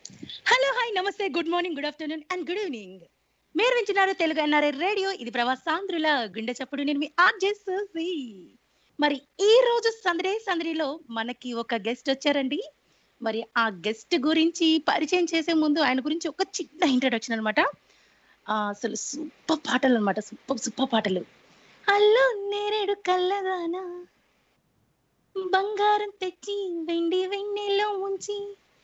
Hello hi నమస్తే good morning good afternoon and good evening మీరు వింటున్నారు తెలుగు ఎన్ఆర్ఐ రేడియో ఇది ప్రవాసాంధ్రుల గుండె చప్పుడు నేను మీ ఆర్జే సూసి మరి ఈ రోజు సందడే సందడిలో మనకి ఒక గెస్ట్ వచ్చారండి మరి ఆ గెస్ట్ గురించి పరిచయం చేసే ముందు ఆయన గురించి ఒక చిన్న ఇంట్రడక్షన్ అనమాట అసలు సూపర్ పాటలు అనమాట సూపర్ సూపర్ పాటలు అల్లు నేరేడు కల్లదానా బంగారం తెచ్చి వెండి వెన్నెలో ఉంచి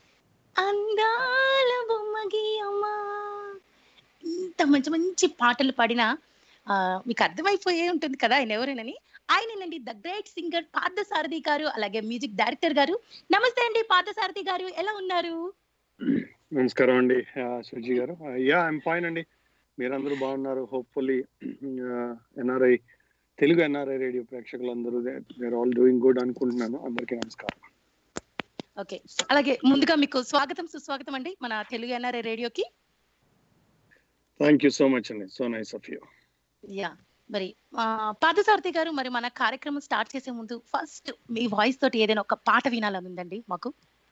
అందాల బొమ్మగి అమ్మా ఇంత మంచి మంచి పాటలు పాడిన ఆ, మీకు అర్థమైపోయే ఉంటుంది కదా ఆయన ఎవరేనని ఆయనేనండి the great singer Parthasarathy garu అలాగే మ్యూజిక్ డైరెక్టర్ గారు నమస్తే అండి పార్థసారథి గారు ఎలా ఉన్నారు నమస్కారం అండి సుజీ గారు యా ఐమ్ ఫైన్ అండి మీరందరూ బాగున్నారు hopefully NRI Telugu NRI radio ప్రేక్షకులందరూ దేర్ ఆల్ డూయింగ్ గుడ్ అనుకుంటున్నాను అందరికీ నమస్కారం ఓకే అలాగే ముందుగా మీకు స్వాగతం సుస్వాగతం అండి మన తెలుగు ఎన్ఆర్ఐ రేడియోకి థ్యాంక్ యూ సో మచ్ అండి so nice of you ya మరి ఆ, పార్థసారథి గారు మరి మన కార్యక్రమం స్టార్ట్ చేసే ముందు ఫస్ట్ మీ వాయిస్ తోటి ఏదైనా ఒక పాట వినాలని ఉందండి మాకు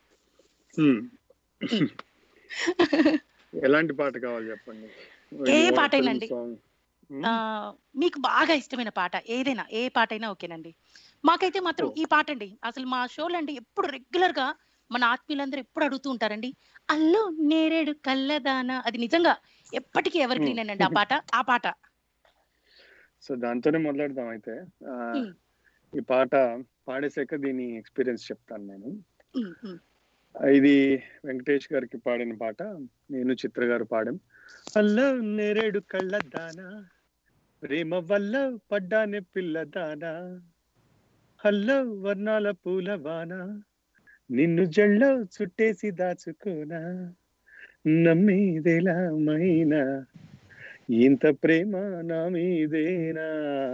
ఎలాంటి పాట కావాలి చెప్పండి ఏ You want పాటైనండి? film song? Hmm? ఆ, మీకు బాగా ఇష్టమైన పాట ఏదైనా ఏ పాట అయినా ఓకేనండి మాకైతే మాత్రం ఓ. ఈ పాట అండి అసలు మా షోలు అండి ఎప్పుడు రెగ్యులర్ గా మన ఆత్మీయులందరూ ఎప్పుడు అడుగుతూ ఉంటారండి అల్లో నేరేడు కల్లదానా అది నిజంగా ఎప్పటికీ ఎవర్ గ్రీన్ అండి ఆ పాట ఆ పాట సో దాంతోనే మొదలెడదాం అయితే ఆ, Hmm. ఈ పాట పాడేసాక దీని ఎక్స్పీరియన్స్ చెప్తాను నేను ఉమ్, ఉమ్. ఇది వెంకటేష్ గారికి పాడిన పాట నేను చిత్ర గారు పాడాం అల్లో నేరేడు కళ్ళదానా ప్రేమ వల్ల పడ్డానే పిల్లదానా హల్లో వర్ణాల పూలవాన నిన్ను జళ్ళో చుట్టేసి దాచుకోనా నమ్మేదెలా మైనా ఇంత ప్రేమ నా మీదేనా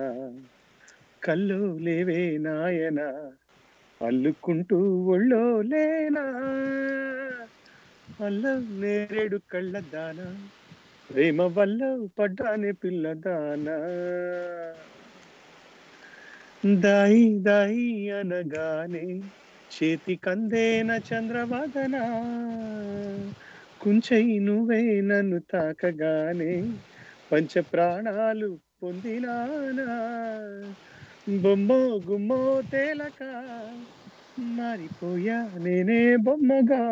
కల్లో లేవే నాయనా అల్లుకుంటూ ఒళ్ళో లేనా అల్ల నేరేడు కళ్ళదానా ప్రేమ వల్ల పడ్డానే పిల్లదానా దాయి దాయి అనగానే చేతి కందేన చంద్రవదన కుంచై నువ్వే నన్ను తాకగానే పంచ ప్రాణాలు పొందినానా బొమ్మో గుమ్మో తేలక మారిపోయా నేనే బొమ్మగా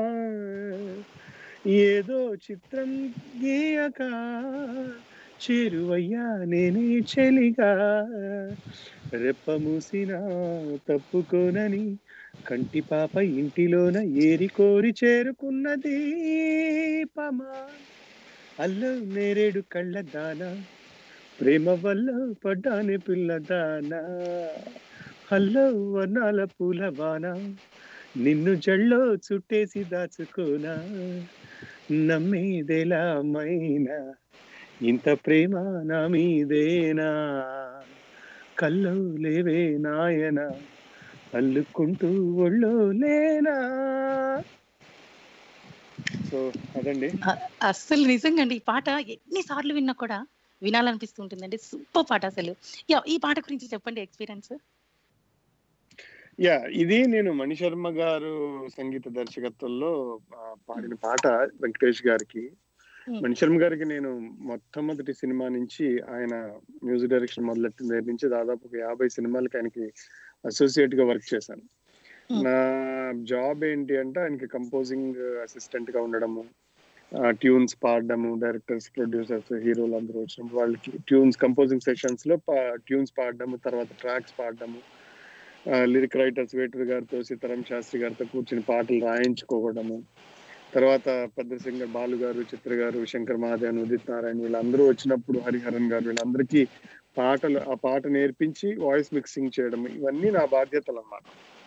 ఏదో చిత్రం గీయక చేరువయ్యా నేనే చెలిగా రెప్ప మూసిన తప్పుకోనని కంటి పాప ఇంటిలోన ఏరి కోరి చేరుకున్నది పమా అల్లు నేరేడు కళ్ళ దానా ప్రేమ వల్ల పడ్డానే పిల్లదానా హల్లో వర్ణాల పూలవాన నిన్ను జళ్ళో చుట్టేసి దాచుకోనా నమ్మేదెలా మైనా ఇంత ప్రేమ నా మీదేనా కల్లో లేవే నాయన అల్లుకుంటూ ఒళ్ళో లేనా సో అదండి అస్సలు నిజంగా అండి ఈ పాట ఎన్నిసార్లు విన్నా కూడా వినాలనిపిస్తూ ఉంటుందండి సూపర్ పాట అసలు యా ఈ పాట గురించి చెప్పండి ఎక్స్పీరియన్స్ యా ఇది నేను మణిశర్మ గారు సంగీత దర్శకత్వంలో ఆ, పాడిన పాట వెంకటేష్ గారికి Hmm. మణిశర్మ గారికి నేను మొట్టమొదటి సినిమా నుంచి ఆయన మ్యూజిక్ డైరెక్షన్ మొదలెట్టిన దగ్గర నుంచి దాదాపు ఒక యాభై సినిమాలకి ఆయనకి అసోసియేట్ గా వర్క్ చేశాను Hmm. నా జాబ్ ఏంటి అంటే ఆయనకి కంపోజింగ్ అసిస్టెంట్ గా ఉండడము ట్యూన్స్ పాడడము డైరెక్టర్స్ ప్రొడ్యూసర్స్ హీరోలు అందరూ వచ్చినప్పుడు వాళ్ళకి ట్యూన్స్ కంపోజింగ్ సెషన్స్ లో ట్యూన్స్ పాడడము తర్వాత ట్రాక్స్ పాడడము లిరిక్ రైటర్స్ వేటూరు గారితో సీతారాం శాస్త్రి గారితో కూర్చుని పాటలు రాయించుకోవడము తర్వాత పెద్ద సింగర్ బాలు గారు చిత్ర గారు శంకర్ మహాదేవన్ ఉదిత్ నారాయణ వీళ్ళందరూ వచ్చినప్పుడు హరిహరన్ గారు వీళ్ళందరికీ పాటలు ఆ పాట నేర్పించి వాయిస్ మిక్సింగ్ చేయడం ఇవన్నీ నా బాధ్యతలు అన్నమాట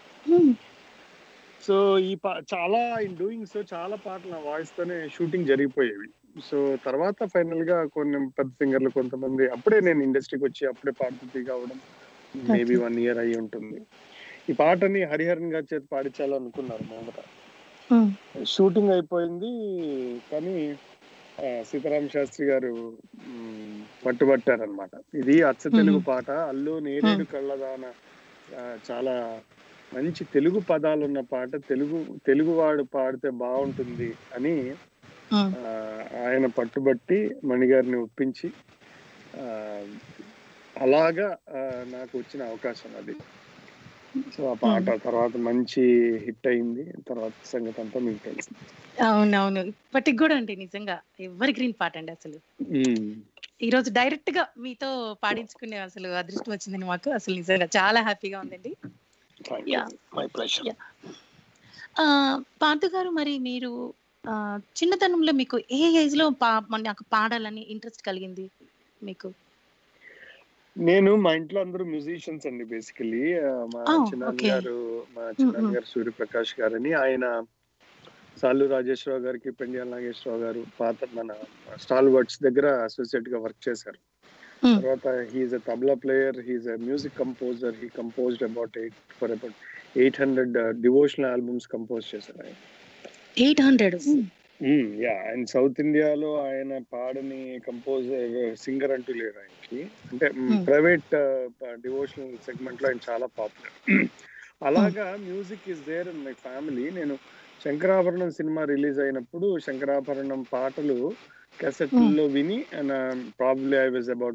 సో ఈ పా చాలా ఇన్ డూయింగ్ సో చాలా పాటలు నా వాయిస్ తోనే షూటింగ్ జరిగిపోయేవి సో తర్వాత ఫైనల్ గా కొన్ని పెద్ద సింగర్లు కొంతమంది అప్పుడే నేను ఇండస్ట్రీకి వచ్చి అప్పుడే పాడుతూ కావడం మేబీ వన్ ఇయర్ అయి ఉంటుంది ఈ పాటని హరిహరన్ గారి చేతి పాడించాలనుకున్నారు మొదట షూటింగ్ అయిపోయింది కానీ ఆ, సీతారామ శాస్త్రి గారు మ్, పట్టుబట్టారనమాట ఇది అచ్చ తెలుగు పాట అల్లు నేరేడు కళ్ళదాన ఆ, చాలా మంచి తెలుగు పదాలు ఉన్న పాట తెలుగు తెలుగువాడు పాడితే బాగుంటుంది అని ఉమ్, ఆ, ఆయన పట్టుబట్టి మణిగారిని ఒప్పించి ఆ, అలాగా ఆ, నాకు వచ్చిన అవకాశం అది సో ఆ పాట తర్వాత మంచి హిట్ అయింది తర్వాత సంగతి అంతా మీకు తెలుసు అవునవును ఇప్పటికి కూడా అండి నిజంగా ఎవరి గ్రీన్ పాట అండి అసలు మ్మ్. ఈ రోజు డైరెక్ట్ గా మీతో పాడించుకునే అసలు అదృష్టం వచ్చిందండి మాకు అసలు నిజంగా చాలా హ్యాపీగా ఉందండి Thank you. Yeah. My pleasure. Yeah. ఆ, పార్థు గారు మరి మీరు ఆ, చిన్నతనంలో మీకు ఏ ఏజ్ లో పా నాకు పాడాలని ఇంట్రెస్ట్ కలిగింది మీకు నేను మా ఇంట్లో అందరూ మ్యూజిషియన్స్ అండి బేసికలీ మా Oh, చిన్నాన్న okay. గారు మా చిన్నాన్న Mm-mm. గారు సూర్యప్రకాష్ గారు అని ఆయన సాలు రాజేశ్వరరావు గారికి పెండియాల నాగేశ్వరరావు గారు పాత మన స్టాల్ వర్డ్స్ దగ్గర అసోసియేట్ గా వర్క్ చేశారు Mm. తర్వాత he's a tabla player he's a music composer he composed about eight for about eight hundred devotional albums compose చేశారు ఆయన eight hundred ya and south ఇండియాలో ఆయన పాడని కంపోజర్ సింగర్ అంటూ లేరు ఆయనకి అంటే Hmm. ప్రైవేట్ డివోషనల్ సెగ్మెంట్ లో ఆయన చాలా పాపులర్ అలాగా music is there in my family నేను శంకరాభరణం సినిమా రిలీజ్ అయినప్పుడు శంకరాభరణం పాటలు cassette-ల్లో విని and probably I was about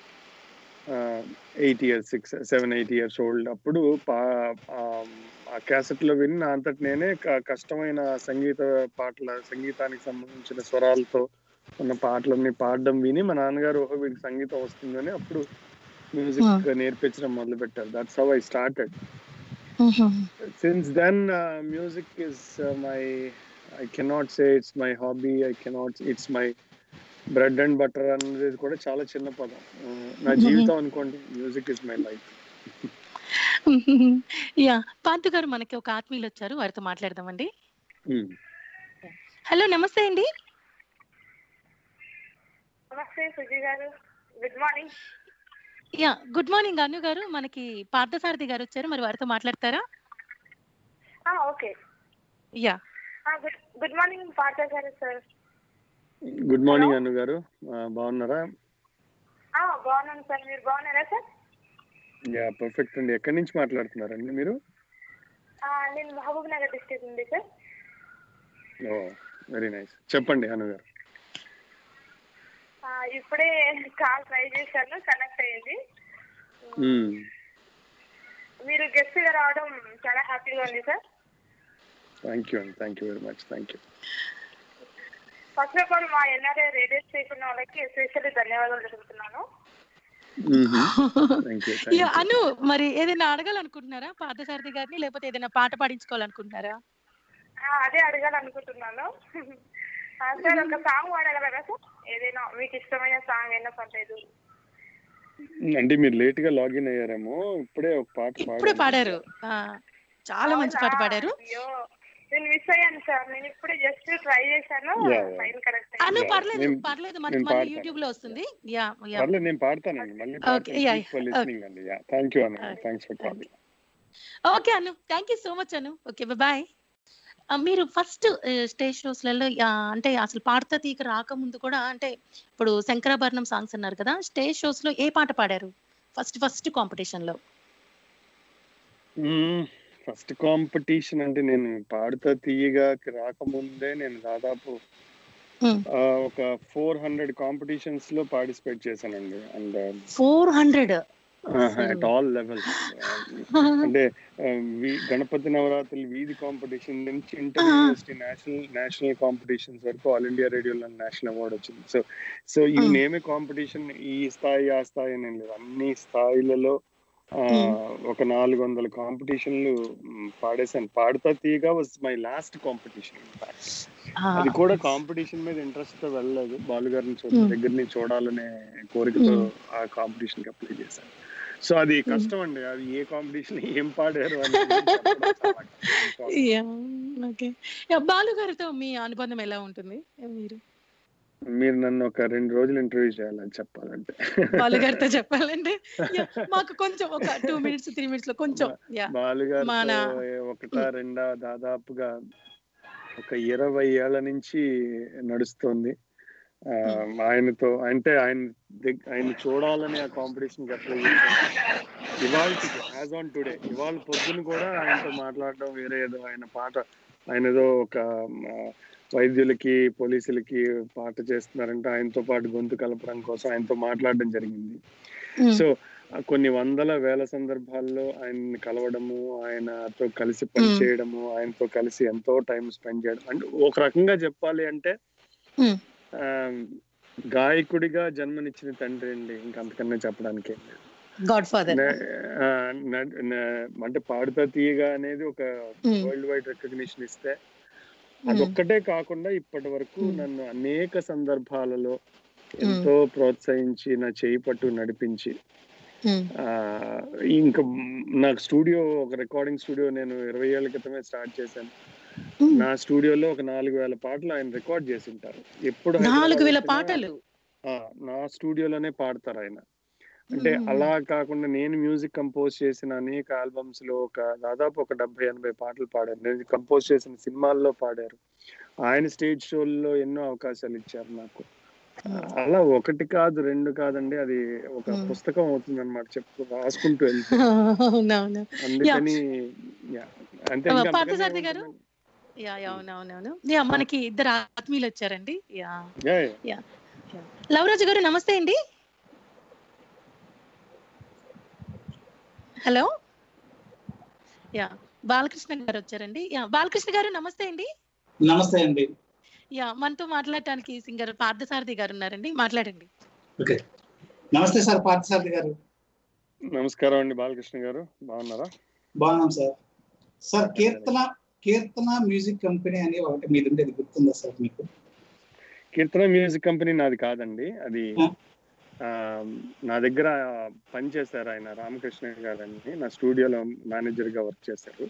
eight years six seven eight years old అప్పుడు పా ఆ క్యాసెట్ లో విని నా అంతటి నేనే క- కష్టమైన సంగీత పాటల సంగీతానికి సంబంధించిన స్వరాలతో ఉన్న పాటలన్నీ పాడడం విని మా నాన్నగారు ఓహో వీడికి సంగీతం వస్తుందని అప్పుడు మ్యూజిక్ నేర్పించడం మొదలు పెట్టారు that's how I started since then music is my I cannot say it's my hobby I cannot it's my bread and butter అనేది కూడా చాలా చిన్న పదం Uh, నా Mhm. జీవితం అనుకోండి music is my life ya Parthu garu మనకి ఒక ఆత్మీయులు వచ్చారు వారితో మాట్లాడదామండి హలో నమస్తే అండి నమస్తే Suji garu good morning ya good morning Anu garu మనకి పార్థసారథి గారు వచ్చారు మరి వారితో మాట్లాడతారా okay ya good good morning Partha garu sir good morning Anu గారు Uh, బాగున్నారా బాగున్నాను సార్ మీరు బాగున్నారా సార్ యా పర్ఫెక్ట్ అండి ఎక్కడి నుంచి మాట్లాడుతున్నారండి మీరు నేను మహబూబ్ నగర్ డిస్ట్రిక్ట్ నుండి సార్ ఓ వెరీ నైస్ చెప్పండి అను గారు ఆ, ఇప్పుడే కాల్ ట్రై చేశాను కనెక్ట్ అయ్యింది Mm. మీరు గెస్ట్ గా రావడం చాలా హ్యాపీగా ఉంది సార్ థ్యాంక్ యూ అండి thank you very much thank you first of all మా ఎన్ఆర్ఐ రేడియో స్టేషన్ వాళ్ళకి ఎస్పెషల్లీ ధన్యవాదాలు తెలుపుతున్నాను థ్యాంక్ యూ యా అను మరి ఏదైనా అడగాలనుకుంటున్నారా పార్థసారథి గారిని లేకపోతే ఏదైనా పాట పాడించుకోవాలనుకుంటున్నారా ఆ, అదే అడగాలనుకుంటున్నాను ఆ, సార్ ఒక సాంగ్ పాడగలరా సార్ ఏదైనా మీకు ఇష్టమైన సాంగ్ అయినా పర్లేదు అంటే మీరు లేట్ గా లాగిన్ అయ్యారేమో ఇప్పుడే ఒక పాట ఇప్పుడే పాడారు ఆ, చాలా మంచి పాట అవునా? పాడారు అయ్యో నేను మిస్ అయ్యాను సార్ నేను ఇప్పుడే జస్ట్ ట్రై చేశాను Yeah, yeah. ఫైన్ కరెక్ట్ అను Yeah, పర్లేదు నేను- పర్లేదు మనకి నేను మళ్ళీ పాడతాను. యూట్యూబ్ లో వస్తుంది యా యా పర్లేదు నేను పాడతానండి మళ్ళీ Okay, yeah, yeah. లిస్నింగ్ అండి యా థ్యాంక్ యూ అన్న Okay. Thanks for calling okay అను థ్యాంక్ యూ సో మచ్ అను ఓకే బాయ్ మీరు ఫస్ట్ స్టేజ్ షోస్లలో అంటే అసలు పాడతా తీక రాకముందు కూడా అంటే ఇప్పుడు శంకరాభరణం సాంగ్స్ అన్నారు కదా స్టేజ్ షోస్ లో ఏ పాట పాడారు ఫస్ట్ ఫస్ట్ కాంపిటీషన్ లో ఫస్ట్ కాంపిటీషన్ అంటే నేను పాడుతా తీయగా రాకముందే నేను దాదాపు Hmm. ఆ, ఒక ఫోర్ హండ్రెడ్ కాంపిటీషన్స్ లో పార్టిసిపేట్ చేశానండి and four hundred at all levels అంటే ఆ, వీ- గణపతి నవరాత్రులు వీధి కాంపిటీషన్ నుంచి inter Ah. University national national competitions వరకు ఆల్ ఇండియా రేడియోలో నేషనల్ అవార్డ్ వచ్చింది సో సో ఈ Mm. నేమే కాంపిటీషన్ ఈ స్థాయి ఆ స్థాయి అని ఏం లేదు అన్ని స్థాయిలలో ఆ, Mm. ఒక నాలుగు వందల కాంపిటీషన్లు మ్, పాడేశాను పాడుతా తీయగా వాజ్ మై లాస్ట్ కాంపిటీషన్ అది కూడా కాంపిటీషన్ మీద ఇంట్రెస్ట్ తో వెళ్ళలేదు బాలుగారిని చూడ Mm. దగ్గర నుంచి చూడాలనే కోరికతో Mm. ఆ కాంపిటీషన్ కి అప్లై చేశాను సో అది కష్టం అండి అది ఏ కాంపిటీషన్ ఏం పాడారు అనేది చెప్పడం చాలా కష్టం. ఓకే బాలు గారితో మీ అనుబంధం ఎలా ఉంటుంది మీరు మీరు నన్ను ఒక రెండు రోజులు ఇంటర్వ్యూ చేయాలని చెప్పాలంటే బాలు గారితో చెప్పాలంటే Yeah, మాకు కొంచెం ఒక టూ మినిట్స్ త్రీ మినిట్స్ లో కొంచెం యా బాలుగారితో మన- ఒకటా రెండా దాదాపుగా ఒక ఇరవై ఏళ్ల నుంచి నడుస్తోంది ఆ, ఆయనతో అంటే ఆయన దగ్- ఆయన చూడాలని ఆ కాంపిటీషన్ అప్లై చేశాను ఇవాళ యాజ్ ఆన్ టుడే ఇవాళ పొద్దున కూడా ఆయనతో మాట్లాడడం వేరే ఏదో ఆయన పాట ఆయన ఏదో ఒక ఆ, వైద్యులకి పోలీసులకి పాట చేస్తున్నారంటే ఆయనతో పాటు గొంతు కలపడం కోసం ఆయనతో మాట్లాడడం జరిగింది ఉమ్, సో ఆ కొన్ని వందల వేల సందర్భాల్లో ఆయన్ని కలవడము ఆయనతో కలిసి పనిచేయడము ఆయనతో కలిసి ఎంతో టైం స్పెండ్ చేయడం అంటే ఒక రకంగా చెప్పాలి అంటే ఉమ్, ఆ, గాయకుడిగా జన్మనిచ్చిన తండ్రి అండి ఇంకా అంతకన్నా చెప్పడానికి ఏం లేదు. గాడ్ ఫాదర్ నే- ఆ, న- న- అంటే పాడుతా తీయగా అనేది ఒక ఉమ్, వరల్డ్ వైడ్ రికగ్నిషన్ ఇస్తే ఉమ్, అదొక్కటే కాకుండా ఇప్పటి వరకు Hmm. నన్ను అనేక సందర్భాలలో ఎంతో ప్రోత్సహించి నా చేయి పట్టు నడిపించి ఉమ్, ఆ, ఇంకా మ్, నాకు స్టూడియో ఒక రికార్డింగ్ స్టూడియో నేను ఇరవై ఏళ్ల క్రితమే స్టార్ట్ చేశాను ఉమ్. నా స్టూడియోలో ఒక నాలుగు వేల పాటలు ఆయన రికార్డ్ చేసి ఉంటారు ఎప్పుడు నాలుగు హైదరాబాద్ వేల వచ్చినా, పాటలు ఆ, నా స్టూడియోలోనే పాడతారు ఆయన అంటే ఉమ్, అలా కాకుండా నేను మ్యూజిక్ కంపోజ్ చేసిన అనేక ఆల్బమ్స్ లో ఒక దాదాపు ఒక డెబ్బై ఎనభై పాటలు పాడారు నేను కంపోజ్ చేసిన సినిమాల్లో పాడారు ఆయన స్టేజ్ షోల్లో ఎన్నో అవకాశాలు ఇచ్చారు నాకు అలా ఒకటి కాదు రెండు కాదండి అది ఒక Hmm. పుస్తకం అవుతుంది అనమాట చెప్పు రాసుకుంటూ వెళ్తే అవునవును అందుకని yeah. అంటే ఆ, ఇంకా పార్థసారథి అంతకన్నా గారు? ఏముంటుందండి? యా యా అవునవునవును యా మనకి ఇద్దరు ఆత్మీయులు వచ్చారండి యా Yeah, yeah. లవరాజు గారు నమస్తే అండి హలో యా బాలకృష్ణ గారు వచ్చారండి యా బాలకృష్ణ గారు నమస్తే అండి నమస్తే అండి యా మనతో మాట్లాడటానికి సింగర్ పార్థసారథి గారు ఉన్నారండి మాట్లాడండి ఓకే నమస్తే సార్ పార్థసారథి గారు నమస్కారం అండి బాలకృష్ణ గారు బాగున్నారా బాగున్నాం sir sir Keerthana Keerthana music company అని ఒకటి మీది ఉండేది గుర్తుందా సార్ మీకు కీర్తన మ్యూజిక్ కంపెనీ నాది కాదండి అది Hmm. ఆ, నా దగ్గర పనిచేశారు ఆయన రామకృష్ణ గారు అని నా స్టూడియోలో మేనేజర్ గా వర్క్ చేశారు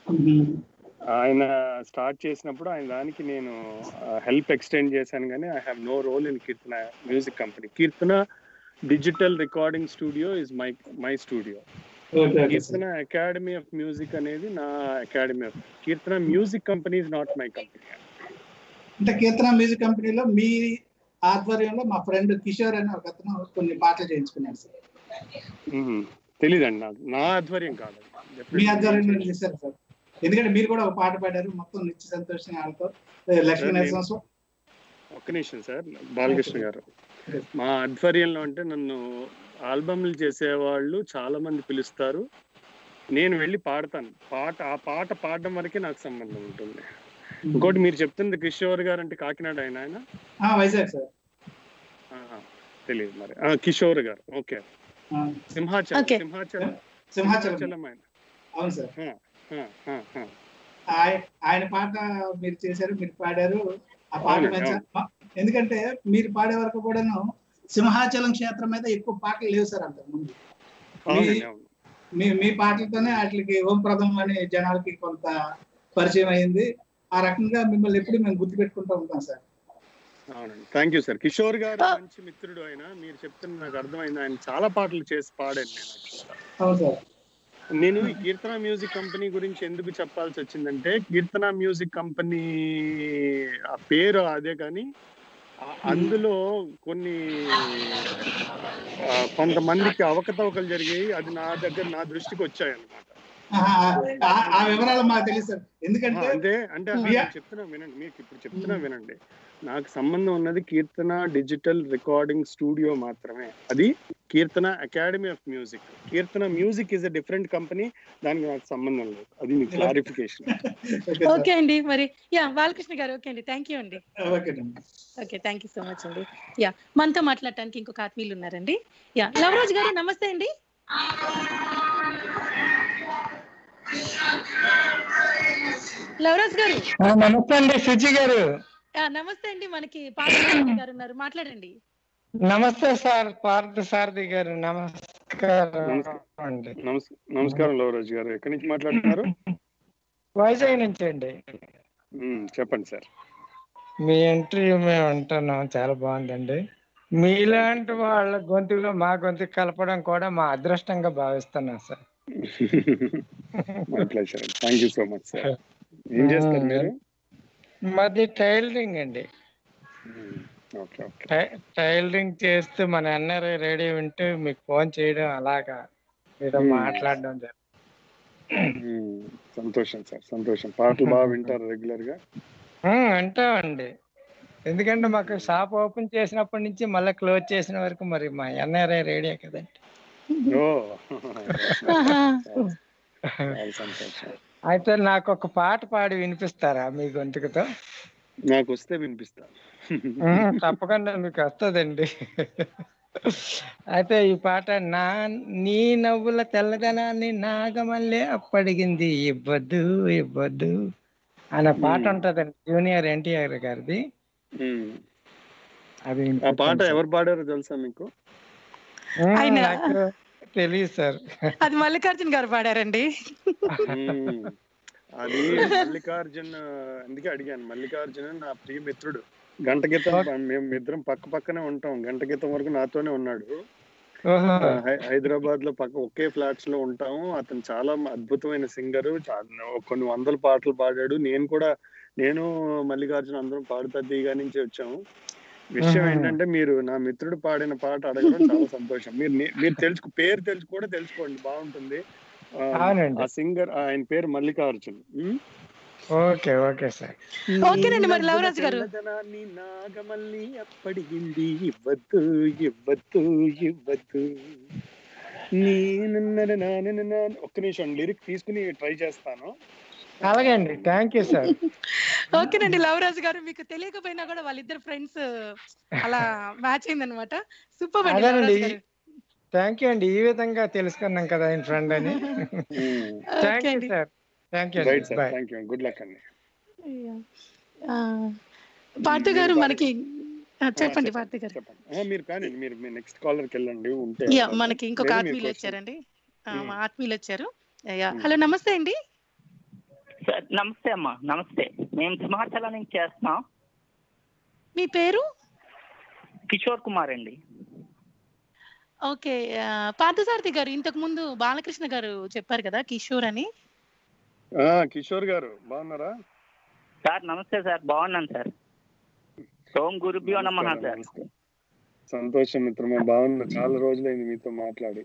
ఆయన స్టార్ట్ చేసినప్పుడు ఆయన దానికి నేను హెల్ప్ ఎక్స్టెండ్ చేశాను కానీ I have no role in Keerthana music company Keerthana digital recording studio is my my studio okay okay sir Keerthana academy of music అనేది నా academy of Keerthana music company is not my company అంటే Keerthana music కంపెనీలో మీ ఆధ్వర్యంలో మా friend Kishore అని ఒక అతను కొన్ని పాటలు చేయించుకున్నాడు సార్ తెలీదండి నాకు నా ఆధ్వర్యం కాదు మీ ఆధ్వర్యంలో చేశారు సార్ ఎందుకంటే మీరు కూడా ఒక పాట పాడారు మొత్తం నిత్య సంతోషం వాళ్ళతో లక్ష్మీ సార్, నేను- నరసింహ ఒక్క నిమిషం సార్ బాలకృష్ణ గారు మా ఆధ్వర్యంలో అంటే నన్ను ఆల్బమ్లు చేసేవాళ్ళు చాలా మంది పిలుస్తారు నేను వెళ్ళి పాడతాను పాట ఆ పాట పాడడం వరకే నాకు సంబంధం ఉంటుంది ఇంకోటి మీరు చెప్తుంది కిషోర్ గారు అంటే కాకినాడ ఆయన ఆయన ఆ, వైజాగ్ సార్ ఆహా, తెలియదు మరి ఆ, కిషోర్ గారు ఓకే ఆ, సింహాచలం Okay. సింహాచలం సింహాచలం సింహాచలం ఆయన అవును సార్ ఆ, ఆ, ఆ. ఆయ- ఆయన పాట మీరు చేశారు మీరు పాడారు ఆ పాట అవునండి, మంచి అవును. మ- ఎందుకంటే మీరు పాడే వరకు కూడాను సింహాచలం క్షేత్రం మీద ఎక్కువ పాటలు లేవు సార్ అంతకు ముందు అవునండి అవును మీ మీ పాటలతోనే వాటికి ఓం ప్రథమం అని జనాలకి కొంత పరిచయం అయింది ఆ రకంగా మిమ్మల్ని ఎప్పుడు మేము గుర్తుపెట్టుకుంటూ ఉంటాం సార్ అవునండి థ్యాంక్ యూ సార్ కిషోర్ గారు Oh. మంచి మిత్రుడు ఆయన మీరు చెప్తున్న నాకు అర్థమైంది ఆయన చాలా పాటలు చేసి పాడాను నేను actually. అవును సార్ నేను ఈ కీర్తన మ్యూజిక్ కంపెనీ గురించి ఎందుకు చెప్పాల్సి వచ్చిందంటే కీర్తన మ్యూజిక్ కంపెనీ ఆ పేరు అదే కానీ ఆ- అందులో కొన్ని ఆ, కొంతమందికి అవకతవకలు జరిగాయి అది నా దగ్గర నా దృష్టికి వచ్చాయి అన్నమాట ఆహా, ఆ- ఆ వివరాలు మాకు తెలుసు సార్ ఎందుకంటే అంటే అంటే We are- నేను చెప్తున్నా వినండి మీకు ఇప్పుడు చెప్తున్నా వినండి నాకు సంబంధం ఉన్నది కీర్తన డిజిటల్ రికార్డింగ్ స్టూడియో మాత్రమే అది Keerthana academy of music Keerthana music is a different company దానికి నాకు సంబంధం లేదు అది మీకు క్లారిఫికేషన్ ఓకే సార్. ఓకే అండి మరి యా బాలకృష్ణ గారు ఓకే అండి థ్యాంక్ యూ అండి ఓకే అండి. Okay thank you so much అండి యా మనతో మాట్లాడటానికి ఇంకొక ఆత్మీయులు ఉన్నారండి యా లవరాజ్ గారు నమస్తే అండి లవరాజ్ గారు ఆ, నమస్తే అండి సుజి గారు యా, నమస్తే అండి మనకి పార్థసారథి గారు ఉన్నారు మాట్లాడండి నమస్తే సార్ పార్థ సారథి గారు నమస్కారం నమస్కారం. అండి నమస్- నమస్కారం లవరాజ్ గారు ఎక్కడి నుంచి మాట్లాడుతున్నారు వైజాగ్ నుంచి అండి మ్మ్, చెప్పండి సార్ మీ ఇంటర్వ్యూ మేము వింటున్నాం చాలా బాగుందండి మీలాంటి వాళ్ళ గొంతులో మా గొంతు కలపడం కూడా మా అదృష్టంగా భావిస్తున్నాం sir my pleasure thank you so much sir ఏం చేస్తారు మీరు మాది టైలరింగ్ అండి మ్మ్. ఓకే ఓకే టై- టైలరింగ్ చేస్తూ మన ఎన్ఆర్ఐ రేడియో వింటూ మీకు ఫోన్ చేయడం అలాగా మీతో Hmm. మాట్లాడడం జరుగుతుంది ఉమ్, సంతోషం సార్ సంతోషం పాటలు బాగా వింటారు రెగ్యులర్ గా ఉమ్, వింటామండి ఎందుకంటే మాకు షాప్ ఓపెన్ చేసినప్పటి నుంచి మళ్ళీ క్లోజ్ చేసిన వరకు మరి మా ఎన్ఆర్ఐ రేడియో కదండి ఓ ఆహా. చాలా సంతోషం అయితే నాకు ఒక పాట పాడి వినిపిస్తారా మీ గొంతుకుతో నాకు వస్తే వినిపిస్తాను ఉమ్, తప్పకుండా మీకు వస్తుందండి అయితే ఈ పాట నా నీ నవ్వుల తెల్లదనాన్ని నాగమల్లే అప్పడిగింది ఇవ్వద్దు ఇవ్వద్దు అనే పాట Hmm. ఉంటదండి జూనియర్ ఎన్టీఆర్ గారిది ఉమ్. అది ఆ పాట ఎవరు పాడారో తెలుసా మీకు ఉమ్, ఆయన- నాకు తెలియదు సార్ అది మల్లికార్జున్ గారు పాడారండి ఉమ్. అది మల్లికార్జున్ అందుకే అడిగాను మల్లికార్జున్ నా ప్రియ మిత్రుడు గంట క్రితం మేము ఇద్దరం పక్క పక్కనే ఉంటాం గంట క్రితం వరకు నాతోనే ఉన్నాడు ఓహో హై- హైదరాబాద్ లో పక్క ఒకే ఫ్లాట్స్ లో ఉంటాము అతను చాలా అద్భుతమైన సింగర్ కొన్ని వందల పాటలు పాడాడు నేను కూడా నేను మల్లికార్జున అందరం పాడుతా దిగా నుంచి వచ్చాము విషయం మ్మ్. ఏంటంటే మీరు నా మిత్రుడు పాడిన పాట అడగడం చాలా సంతోషం మీరు నే- మీరు తెలుసు పేరు తెలుసు కూడా తెలుసుకోండి బాగుంటుంది ఆ, అవునండి. ఆ సింగర్ ఆయన పేరు మల్లికార్జున్ ఉమ్? ఓకే ఓకే సార్ ఓకేనండి, మరి లవరాజు గారు. తెల్లదనాన్ని నాగమల్లి అప్పడిగింది ఇవ్వద్దు ఇవ్వద్దు ఇవ్వద్దు నేనన్నర నానన్న ఒక్క నిమిషం లిరిక్ తీసుకుని ట్రై చేస్తాను అలాగే అండి థ్యాంక్ యూ సార్ ఓకేనండి లవరాజు గారు మీకు తెలియకపోయినా కూడా వాళ్ళిద్దరు ఫ్రెండ్స్ అలా మ్యాచ్ అయిందనమాట సూపర్ అండి అదేనండి. లవరాజు గారు థ్యాంక్ యూ అండి ఈ విధంగా తెలుసుకున్నాం కదా ఆయన ఫ్రెండ్ అని థ్యాంక్ ఓకే యూ అండి sir thank you right sir bye thank you good luck అండి ఆ, పార్థు గారు మనకి ఆ, చెప్పండి పార్థు గారు చెప్పండి ఆ, మీరు కానీ మీరు మీ నెక్స్ట్ కాలర్ కి వెళ్ళండి ఉంటే యా మనకి ఇంకొక లేదా మీరు ఆత్మీయులు question. వచ్చారండి ఆ, Hmm. మా ఆత్మీయులు వచ్చారు యా Hmm. హలో నమస్తే అండి సార్ నమస్తే అమ్మా నమస్తే మేము సింహాచలం నుంచి చేస్తున్నాం మీ పేరు కిషోర్ కుమార్ అండి ఓకే ఆ, పార్థసారథి గారు ఇంతకు ముందు బాలకృష్ణ గారు చెప్పారు కదా కిషోర్ అని ఆ, కిషోర్ గారు బాగున్నారా సార్ నమస్తే సార్ బాగున్నాను సార్ ఓం గురుభ్యో నమ నమస్కారం, సార్ నమస్కారం. సంతోషం మిత్రమా బాగున్నా చాలా రోజులైంది మీతో మాట్లాడి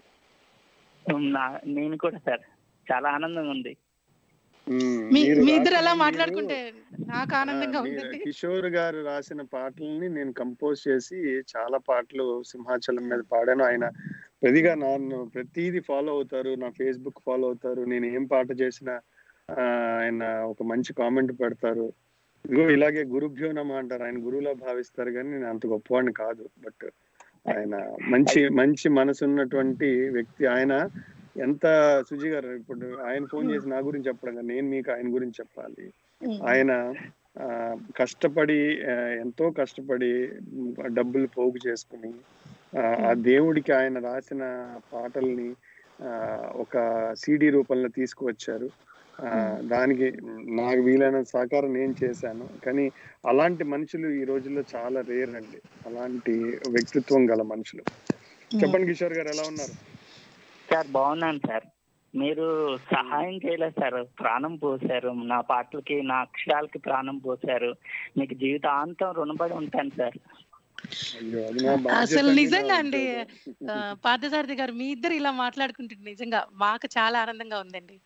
నా- నేను కూడా సార్ చాలా ఆనందంగా ఉంది ఉమ్, మీ మీరు మీ ఇద్దరు రాసిన- అలా మీరు- మాట్లాడుకుంటే నాకు ఆనందంగా ఆ, మీరు ఉందండి కిషోర్ గారు రాసిన పాటల్ని నేను కంపోజ్ చేసి చాలా పాటలు సింహాచలం మీద పాడాను ఆయన ప్రతిగా నన్ను ప్రతిదీ ఫాలో అవుతారు నా ఫేస్బుక్ ఫాలో అవుతారు నేను ఏం పాట చేసినా ఆ, ఆయన ఒక మంచి కామెంట్ పెడతారు ఇదిగో ఇలాగే గురుభ్యో నమ అంటారు ఆయన గురువులా భావిస్తారు కానీ నేను అంత గొప్పవాడిని కాదు బట్ ఆయన మంచి మంచి మనసు ఉన్నటువంటి వ్యక్తి ఆయన ఎంత సుజీ గారు ఇప్పుడు ఆయన ఫోన్ చేసి నా గురించి చెప్పడం కదా, నేను మీకు ఆయన గురించి చెప్పాలి ఉమ్. ఆయన ఆ, కష్టపడి ఆ, ఎంతో కష్టపడి ఉమ్, డబ్బులు పోగు చేసుకుని ఆ, ఆ దేవుడికి ఆయన రాసిన పాటల్ని ఆ, ఒక సిడి రూపంలో తీసుకువచ్చారు ఆ, దానికి నాకు వీలైన సహకారం నేను చేశాను కానీ అలాంటి మనుషులు ఈ రోజుల్లో చాలా రేర్ అండి అలాంటి వ్యక్తిత్వం గల మనుషులు చెప్పండి కిషోర్ గారు ఎలా ఉన్నారు సార్ బాగున్నాను సార్ మీరు సహాయం చేయలేదు సార్ ప్రాణం పోసారు నా పాటలకి నా అక్షరాలకి ప్రాణం పోసారు మీకు జీవితాంతం రుణపడి ఉంటాను సార్ అయ్యో అది నా బాధ్యత అసలు అండి, నా నిజంగా అండి ఉద్యోగం. ఆ, పార్థసారథి గారు మీ ఇద్దరు ఇలా మాట్లాడుకుంటుంటే నిజంగా మాకు చాలా ఆనందంగా ఉందండి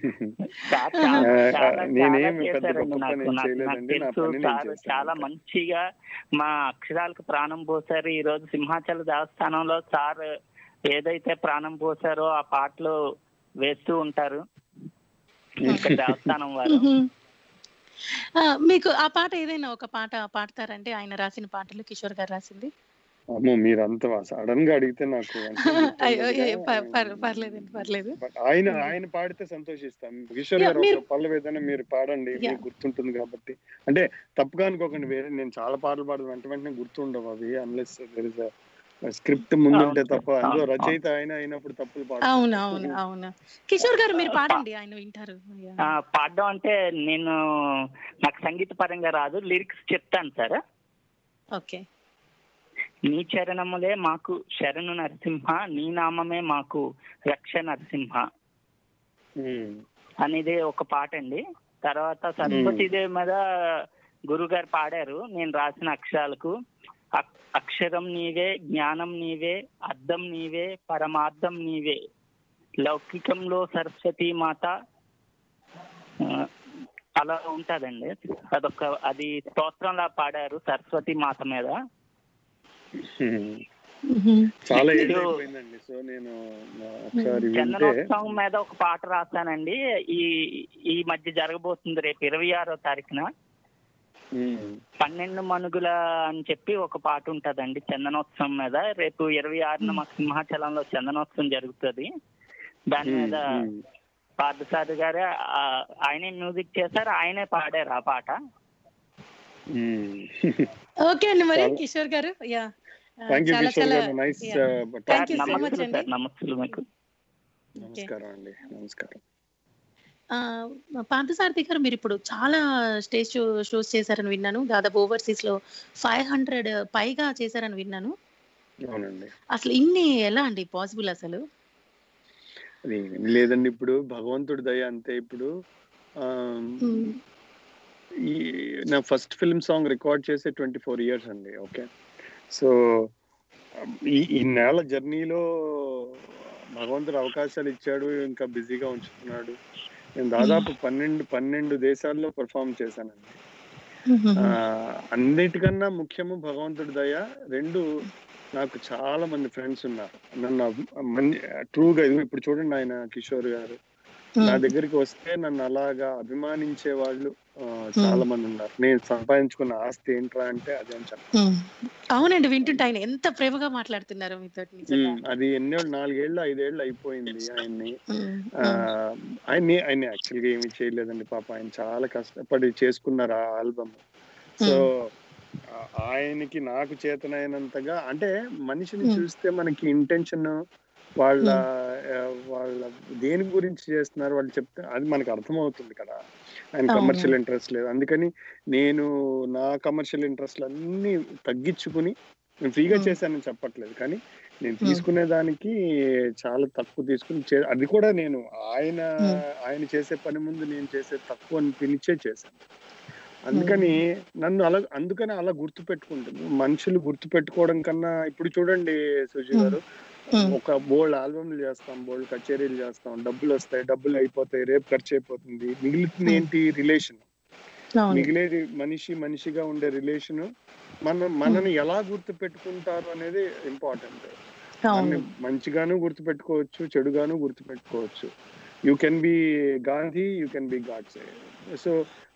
సార్ చాలా ఆ, చాలా నేనేం చాలా పెద్ద చేశారండి గొప్ప నాకు పని నాకు నాకు చేయలేదండి నా తెలుసు పని నేను సార్ చేశాను చాలా అంతే. మంచిగా మా అక్షరాలకు ప్రాణం పోసారు ఈ రోజు సింహాచల దేవస్థానంలో సార్ ఏదైతే ప్రాణం పోసారో ఆ పాటలు వేస్తూ ఉంటారు ఇక్కడ దేవస్థానం వారు మ్మ్. ఆ, మీకు ఆ పాట ఏదైనా ఒక పాట పాడతారంటే ఆయన రాసిన పాటలు కిషోర్ గారు రాసింది అమ్మో మీరంతా సడన్ గా అడిగితే నాకు అంటే అయ్యో అయ్యో, గుర్తుండదుగా. పర్- పర్- పర్లేదండి పర్లేదు But ఆయన ఆయన పాడితే సంతోషిస్తాం కిషోర్ Yeah, గారు మీరు- ఒక పల్లవి ఏదైనా మీరు పాడండి Yeah. మీకు గుర్తుంటుంది కాబట్టి అంటే తప్పుగా అనుకోకండి వేరే నేను చాలా పాటలు పాడదు వెంట వెంటనే గుర్తుండవు అవి అన్లెస్ స్క్రిప్ట్ ముందుంటే తప్ప అందులో రచయిత ఆయన అయినప్పుడు తప్పులు పాడు అవును అవును అవును కిషోర్ గారు మీరు పాడండి ఆయన వింటారు Yeah. ఆ, పాడడం అంటే నేను నాకు సంగీత పరంగా రాదు లిరిక్స్ చెప్తాను సార్ ఓకే నీ చరణములే మాకు శరణు నరసింహ నీ నామమే మాకు రక్ష నరసింహ ఉమ్. అనేది ఒక పాట అండి తర్వాత సరస్వతీదేవి మీద గురువు గారు పాడారు నేను రాసిన అక్షరాలకు అక్- అక్షరం నీవే జ్ఞానం నీవే అర్థం నీవే పరమార్థం నీవే లౌకికంలో సరస్వతి మాత ఆ, అలా ఉంటదండి అదొక అది స్తోత్రంలా పాడారు సరస్వతి మాత మీద చాలా ఏళ్ళు ఇది- అయిపోయిందండి సో నేను ఒకసారి వింటే చందనోత్సవం మీద ఒక పాట రాశానండి ఈ ఈ మధ్య జరగబోతుంది రేపు ఇరవై ఆరో తారీఖున ఉమ్, పన్నెండు మనుగుల అని చెప్పి ఒక పాట ఉంటదండి చందనోత్సవం మీద రేపు ఇరవై ఆరున మాకు సింహాచలంలో చందనోత్సవం జరుగుతుంది దాని ఉమ్, మీద ఉమ్. పార్థసారి గారే ఆ, ఆయనే మ్యూజిక్ చేశారు ఆయనే పాడారు ఆ పాట ఉమ్. ఓకే అండి మరి చాలా- కిషోర్ గారు యా థ్యాంక్ యూ చాలా కిషోర్ చాలా గారు nice yeah. Thank you so much నమస్తే అండి. సార్ నమస్తే మీకు నమస్కారం అండి నమస్కారం ఆ, పార్థసారథి గారు మీరు ఇప్పుడు చాలా స్టేజ్ షో షోస్ చేశారని విన్నాను దాదాపు ఓవర్సీస్ లో ఫైవ్ హండ్రెడ్ పైగా చేశారని విన్నాను అవునండి అసలు ఇన్ని ఎలా అండి పాసిబుల్ అసలు అది ఏం లేదండి ఇప్పుడు భగవంతుడి దయ అంతే ఇప్పుడు ఆ, మ్మ్. ఈ నా ఫస్ట్ ఫిల్మ్ సాంగ్ రికార్డ్ చేసే ట్వంటీ ఫోర్ ఇయర్స్ అండి ఓకే సో ఈ ఈ నెల జర్నీలో భగవంతుడు అవకాశాలు ఇచ్చాడు ఇంకా బిజీగా ఉంచుతున్నాడు నేను దాదాపు పన్నెండు పన్నెండు దేశాల్లో పర్ఫామ్ చేశానండి ఆ, అన్నిటికన్నా ముఖ్యము భగవంతుడి దయ రెండు నాకు చాలా మంది ఫ్రెండ్స్ ఉన్నారు నన్ను ట్రూగా ఇప్పుడు చూడండి ఆయన కిషోర్ గారు నా దగ్గరికి వస్తే నన్ను అలాగా అభిమానించే వాళ్ళు ఆ, చాలా మంది ఉన్నారు నేను సంపాదించుకున్న ఆస్తి ఏంట్రా అంటే అదే అని చెప్పాను మ్మ్. అవునండి వింటుంటే ఆయన ఎంత ప్రేమగా మాట్లాడుతున్నారు మీతో నిజంగా అది ఎన్నో నాలుగేళ్ళు ఐదేళ్ళు అయిపోయింది ఆయన్ని మ్మ్. ఆ, ఆయన్ని ఆయన యాక్చువల్గా ఏమీ చేయలేదండి పాప ఆయన చాలా కష్టపడి చేసుకున్నారు ఆ ఆల్బమ్ సో ఆ- ఆయనకి నాకు చేతనైనంతగా అంటే మనిషిని Hmm. చూస్తే మనకి ఇంటెన్షన్ వాళ్ళ ఆ, వాళ్ళ దేని గురించి చేస్తున్నారు వాళ్ళు చెప్తే అది మనకు అర్థమవుతుంది కదా ఆయన అవును. కమర్షియల్ ఇంట్రెస్ట్ లేదు అందుకని నేను నా కమర్షియల్ ఇంట్రెస్ట్ అన్ని తగ్గించుకుని నేను ఫ్రీగా Hmm. చేశానని చెప్పట్లేదు కానీ నేను Hmm. తీసుకునే దానికి చాలా తక్కువ తీసుకుని చే- అది కూడా నేను ఆయన Hmm. ఆయన చేసే పని ముందు నేను చేసే తక్కువ అని పిలిచే చేశాను అందుకని నన్ను అలా అందుకని అలా గుర్తు పెట్టుకుంటుంది మనుషులు గుర్తు పెట్టుకోవడం కన్నా ఇప్పుడు చూడండి సుజీ గారు Hmm. ఒక బోల్డ్ ఆల్బమ్లు చేస్తాం బోల్డ్ కచేరీలు చేస్తాం డబ్బులు వస్తాయి డబ్బులు అయిపోతాయి రేపు ఖర్చు అయిపోతుంది మిగులుతుంది Hmm. ఏంటి రిలేషన్ అవును మిగిలేది మనిషి మనిషిగా ఉండే రిలేషన్ మనం మనని ఎలా గుర్తు పెట్టుకుంటారు అనేది ఇంపార్టెంట్ అవును మంచిగాను గుర్తు పెట్టుకోవచ్చు చెడుగాను గుర్తు పెట్టుకోవచ్చు you can be Gandhi you can be gods so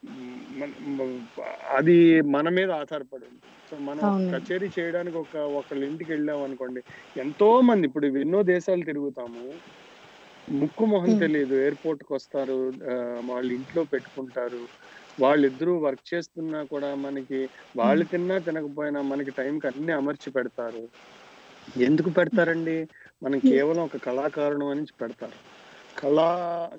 అది మన మీద ఆధారపడి ఉంది సో మనం అవును. కచేరీ చేయడానికి ఒక ఒకళ్ళ ఇంటికి వెళ్ళాం అనుకోండి ఎంతో మంది ఇప్పుడు ఎన్నో దేశాలు తిరుగుతాము ముక్కు మొహం Hmm. తెలియదు ఎయిర్పోర్ట్ కి వస్తారు ఆ, వాళ్ళ ఇంట్లో పెట్టుకుంటారు వాళ్ళిద్దరూ వర్క్ చేస్తున్నా కూడా మనకి వాళ్ళు తిన్నా తినకపోయినా మనకి టైంకి అన్ని అమర్చి పెడతారు ఎందుకు పెడతారండి మనం Hmm. కేవలం ఒక కళాకారుడు అని పెడతారు కళా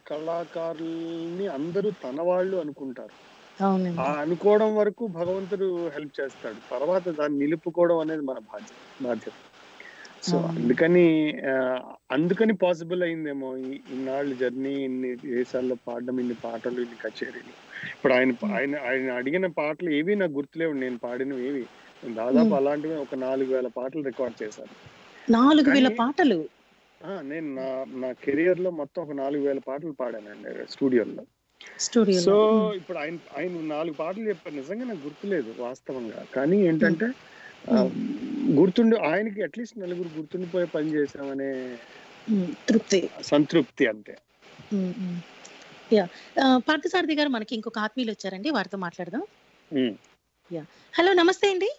కళాకారుల్ని అందరూ తన వాళ్ళు అనుకుంటారు అవునండి ఆ అనుకోవడం వరకు భగవంతుడు హెల్ప్ చేస్తాడు తర్వాత దాన్ని నిలుపుకోవడం అనేది మన బాధ్యత బాధ్యత సో అవును. అందుకని ఆ, అందుకని పాసిబుల్ అయిందేమో ఈ- ఇన్నాళ్ళు జర్నీ ఇన్ని దేశాల్లో పాడడం ఇన్ని పాటలు ఇన్ని కచేరీలు ఇప్పుడు ఆయన ఆయన ఆయన అడిగిన పాటలు ఏవి నాకు గుర్తులేవు నేను పాడినవి ఏవి నేను దాదాపు Hmm. అలాంటివి ఒక నాలుగు వేల పాటలు రికార్డ్ చేశాను నాలుగు వేల కానీ- పాటలు ఆ, నేను నా నా కెరియర్ లో మొత్తం ఒక నాలుగు వేల పాటలు పాడానండి స్టూడియోలో స్టూడియో సో ఇప్పుడు ఆయన ఆయన నాలుగు పాటలు చెప్పారు నిజంగా నాకు గుర్తులేదు వాస్తవంగా కానీ ఏంటంటే ఆ, గుర్తుండి ఆయనకి అట్లీస్ట్ నలుగురు గుర్తుండిపోయే పని చేసామనే తృప్తి సంతృప్తి అంతే ఉమ్, ఉమ్. యా ఆ, పార్థసారథి గారు మనకి ఇంకొక ఆత్మీయులు వచ్చారండి వారితో మాట్లాడదాం ఉమ్. హలో నమస్తే అండి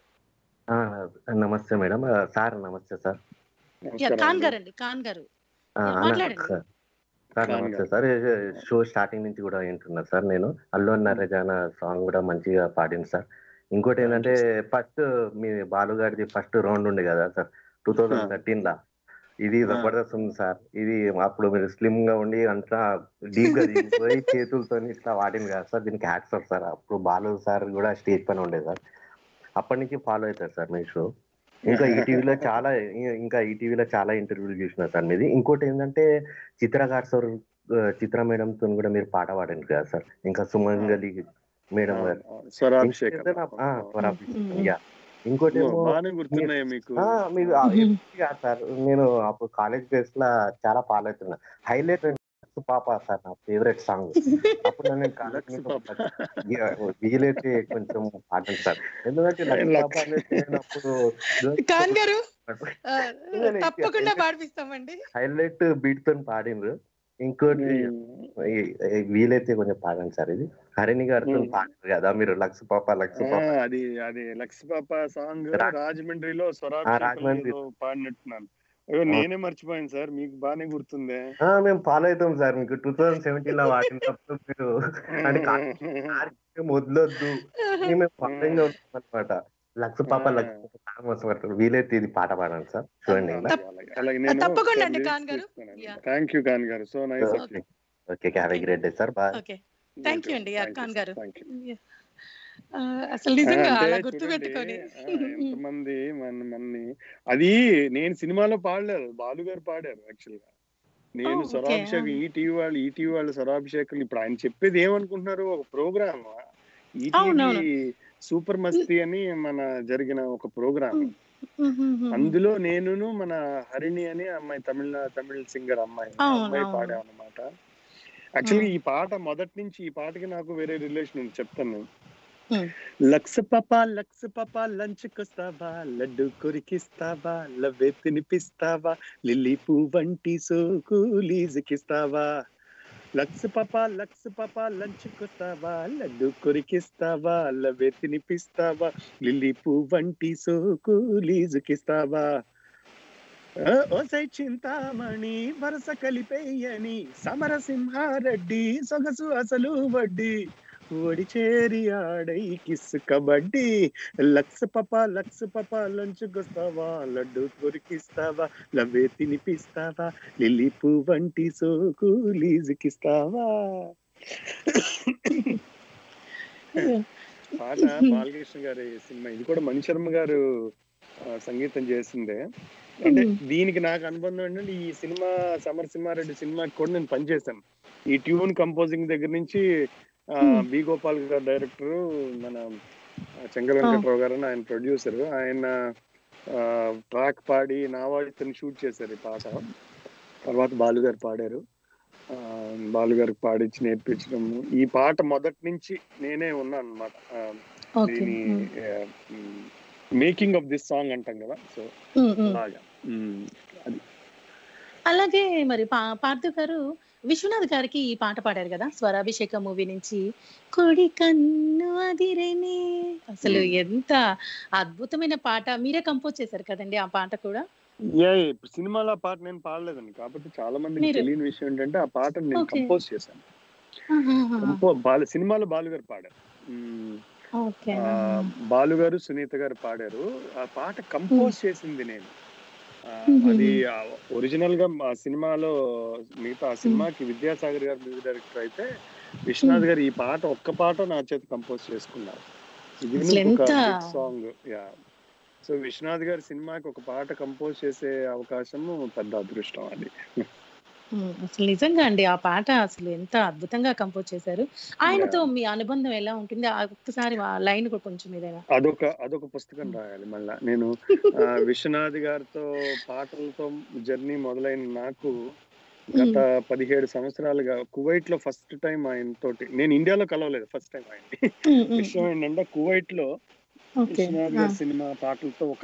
ఆ, నమస్తే మేడం ఆ, సార్ నమస్తే సార్ యా నమస్కారం ఖాన్ అండి. గారు అండి ఖాన్ గారు ఆ, యా, అన్న, మాట్లాడండి. సార్ సార్ ఖాన్ నమస్తే గారు. సార్ షో స్టార్టింగ్ నుంచి కూడా వింటున్నా సార్ నేను అల్లు నరేజాన సాంగ్ కూడా మంచిగా పాడింది సార్ ఇంకోటి ఏంటంటే ఫస్ట్ మీ బాలు గారిది ఫస్ట్ రౌండ్ ఉండే కదా సార్ టూ థౌజండ్ థర్టీన్ లా ఇది ఆ. జబర్దస్త్ ఉంది సార్ ఇది అప్పుడు మీరు స్లిమ్ గా ఉండి అంతా డీప్ గా దిగిపోయి చేతులతో ఇట్లా వాడింది కదా సార్ దీనికి హ్యాట్స్ ఆఫ్ సార్ అప్పుడు బాలు సార్ కూడా స్టేజ్ పైన ఉండే సార్ అప్పటి నుంచి ఫాలో అవుతారు సార్ మీ షో ఇంకా ఈటీవీలో చాలా ఇంకా ఈటీవీలో చాలా ఇంటర్వ్యూలు చూసిన సార్ మీది ఇంకోటి ఏంటంటే చిత్రగారు సార్ ఆ, చిత్ర మేడం తో కూడా మీరు పాట పాడండి కదా సార్ ఇంకా సుమంగలి మేడం గారు స్వరాభిషేకం ఇంకా ఏదైనా- ఆ, స్వరాభిషేకం, ఉమ్. యా ఇంకోటి ఏమో బాగానే గుర్తున్నాయా మీకు ఆ, మీరు ఆ, ఎప్పుడు కాదు సార్ నేను అప్పుడు కాలేజ్ డేస్ లా చాలా ఫాలో అవుతున్నా హైలైట్ పాప సార్ నా ఫేవరెట్ సాంగ్ అప్పుడు నేను కాలేజ్ లక్స్ పాప. వీలైతే కొంచెం పాడండి సార్ ఎందుకంటే లక్స్ లక్స్. పాప అనేది నేనప్పుడు ఖాన్ గారు ఆ, తప్పకుండా పాడిపిస్తామండి హైలైట్ బీట్ తో పాడిండ్రు ఇంకోటి ఈ- ఈ వీలైతే కొంచెం పాడండి సార్ ఇది హరిణి గారితో మ్మ్. పాడారు కదా మీరు లక్స్ పాప లక్స్ ఆ, పాప అది అది లక్స్ పాప సాంగ్ రా- రాజమండ్రిలో ఆ, స్వరాభిషేకం రాజమండ్రి. ఏదో పాడినట్టున్నాను అయ్యో నేనే మర్చిపోయాను సార్ మీకు బాగానే గుర్తుందే ఆ, మేము ఫాలో అవుతాం సార్ మీకు టూ థౌసండ్ సెవెంటీన్ లో వాడినప్పుడు మీరు అంటే కార్యక్రమం వదలొద్దు అని మేము ఫాలోయింగ్ అవుతాం అనమాట లక్ష పాప లక్ష పాప సాంగ్ వస్తుంది వీలైతే ఇది పాట పాడండి సార్ చూడండి అలాగే, అలాగే, అలాగే నేను తప్పకుండా అండి, ఖాన్ గారు. Yeah. థ్యాంక్ యూ ఖాన్ గారు so nice okay okay have a great day sir bye okay thank you అండి Thank you, ఖాన్ గారు thank you. ఆ, అసలు నిజంగా అంటే అలా చూడండి, గుర్తు పెట్టుకొని ఆ, ఎంతమంది మన మన్ని అది నేను సినిమాలో పాడలేదు బాలు గారు పాడారు యాక్చువల్ గా నేను Oh, okay. స్వరాభిషేకం ఈ టీవీ వాళ్ళు ఈ టీవీ వాళ్ళు స్వరాభిషేకం ఇప్పుడు ఆయన చెప్పేది ఏమనుకుంటున్నారు ఒక ప్రోగ్రామ్ ఈ అవునవును. టీవీ సూపర్ మస్తీ అని మన జరిగిన ఒక ప్రోగ్రామ్ మ్మ్. అందులో నేనును మన హరిణి అని అమ్మాయి తమిళ తమిళ సింగర్ అమ్మాయి ఆ అవును, అమ్మాయి అవును. పాడాం అనమాట యాక్చువల్గా ఈ పాట మొదటి నుంచి ఈ పాటకి నాకు వేరే రిలేషన్ ఉంది చెప్తాను నేను Hmm. లక్స్ పాప లక్స్ పాప లంచ్ కొస్తావా లడ్డు కొరికిస్తావా లవ్వే తినిపిస్తావా లిల్లీ పూ వంటి సోకు లీజుకిస్తావా లక్స్ పాప లక్స్ పాప లంచ్ కొస్తావా లడ్డు కొరికిస్తావా లవ్వే తినిపిస్తావా లిల్లీ పూ వంటి సోకు లీజుకిస్తావా ఆ, ఓసై చింతామణి వరస కలిపేయని సమరసింహారెడ్డి సొగసు అసలు వడ్డీ ఓడి చేరి ఆడై కిస్ కబడ్డీ లక్స్ పప లక్స్ పప లంచుకొస్తావా లడ్డు కొరికిస్తావా లవ్వే తినిపిస్తావా లిల్లీ పూ వంటి సోకు లీజుకిస్తావా పాట బాలకృష్ణ గారి సినిమా ఇది కూడా మణిశర్మ గారు ఆ, సంగీతం చేసిందే అంటే దీనికి నాకు అనుబంధం ఏంటంటే ఈ సినిమా సమరసింహారెడ్డి సినిమాకి కూడా నేను పనిచేశాను ఈ ట్యూన్ కంపోజింగ్ దగ్గర నుంచి ఆ, బి గోపాల్ గారు డైరెక్టర్ మన ఆ, చెంగల్ వెంకట్రావు గారు అని ఆయన ప్రొడ్యూసర్ ఆయన ట్రాక్ పాడి నా వాయిస్ని షూట్ చేశారు ఈ పాట తర్వాత బాలు గారు పాడారు ఆ, బాలు గారికి పాడించి నేర్పించడం ఈ పాట మొదటి నుంచి నేనే ఉన్నాను అనమాట ఓకే దీని మేకింగ్ ఆఫ్ దిస్ సాంగ్ అంటాం కదా సో మ్మ్, మ్మ్. అలాగా మ్మ్. అది అలాగే మరి పా- పార్థు గారు విశ్వనాథ్ గారికి ఈ పాట పాడారు కదా స్వరాభిషేక మూవీ నుంచి కొడి కన్ను అదిరేనే అసలు ఎంత అద్భుతమైన పాట మీరే కంపోజ్ చేశారు కదండి ఆ పాట కూడా యా ఇప్పుడు సినిమాలో ఆ పాట నేను పాడలేదండి కాబట్టి చాలా మందికి మీరు- తెలియని విషయం ఏంటంటే ఆ పాటను నేను Okay. కంపోజ్ చేశాను ఆహాహా. కంపో బాలు సినిమాలో బాలు గారు పాడారు మ్మ్. ఓకే ఆ, బాలు గారు సునీత గారు పాడారు ఆ పాట కంపోజ్ చేసింది నేను ఆ, మ్మ్. అది ఒరిజినల్ గా ఆ సినిమాలో మిగతా ఆ సినిమాకి విద్యాసాగర్ గారు మ్యూజిక్ డైరెక్టర్ అయితే విశ్వనాథ్ గారు ఈ పాట ఒక్క పాట నా చేత కంపోజ్ చేసుకున్నారు ఇది అసలు ఎంత- సాంగ్ యా సో విశ్వనాథ్ గారి సినిమాకి ఒక పాట కంపోజ్ చేసే అవకాశం పెద్ద అదృష్టం అది మ్మ్. అసలు నిజంగా అండి ఆ పాట అసలు ఎంత అద్భుతంగా కంపోజ్ చేశారు ఆయనతో మీ అనుబంధం ఎలా ఉంటుంది ఆ ఒక్కసారి ఆ లైన్ కూడా కొంచెం ఏదైనా అదొక అదొక పుస్తకం రాయాలి మళ్ళా నేను ఆ, విశ్వనాథ్ గారితో పాటలతో జర్నీ మొదలైన నాకు గత పదిహేడు సంవత్సరాలుగా కువైట్ లో ఫస్ట్ టైం ఆయన తోటి నేను ఇండియాలో కలవలేదు ఫస్ట్ టైం ఆయన మ్మ్, మ్మ్. విషయం ఏంటంటే కువైట్ లో ఓకే విశ్వనాథ్ గారి సినిమా పాటలతో ఒక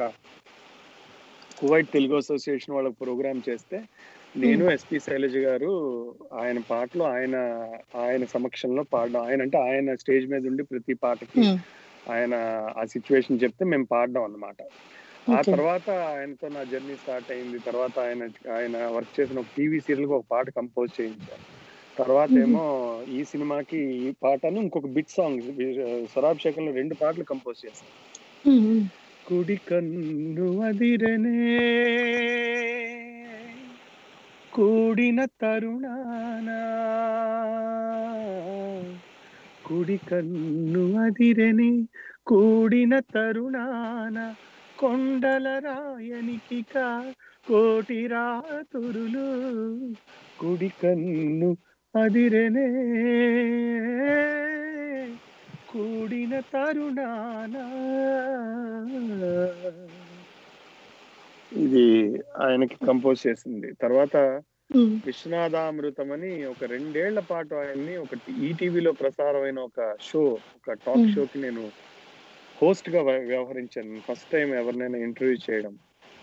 కువైట్ తెలుగు అసోసియేషన్ వాళ్ళకి ప్రోగ్రామ్ చేస్తే నేను ఎస్పి శైలజ గారు ఆయన పాటలు ఆయన ఆయన సమక్షంలో పాడడం ఆయన అంటే ఆయన స్టేజ్ మీద ఉండి ప్రతి పాటకి మ్మ్. ఆయన ఆ సిచ్యువేషన్ చెప్తే మేము పాడడం అన్నమాట ఆ Okay. తర్వాత ఆయనతో నా జర్నీ స్టార్ట్ అయింది తర్వాత ఆయన ఆయన వర్క్ చేసిన ఒక టీవీ సీరియల్ ఒక పాట కంపోజ్ చేయించారు తర్వాత ఏమో ఈ సినిమాకి ఈ పాటను ఇంకొక బిట్ సాంగ్ స్వరాభిషేకంలో రెండు పాటలు కంపోజ్ చేశారు మ్మ్, మ్మ్. కుడి కన్ను అదిరనే కూడిన తరుణాన కుడి కన్ను అదిరని కూడిన తరుణాన కొండల రాయనికి కా కోటి రాతురులు కుడి కన్ను అదిరనే కూడిన తరుణాన ఇది ఆయనకి కంపోజ్ చేసింది తర్వాత ఉమ్, విశ్వనాథామృతం అని ఒక రెండేళ్ల పాటు ఆయన్ని ఒక ఈటీవీలో ప్రసారమైన ఒక షో ఒక టాక్ Hmm. షోకి నేను హోస్ట్ గా వ్య- వ్యవహరించాను ఫస్ట్ టైం ఎవరినైనా ఇంటర్వ్యూ చేయడం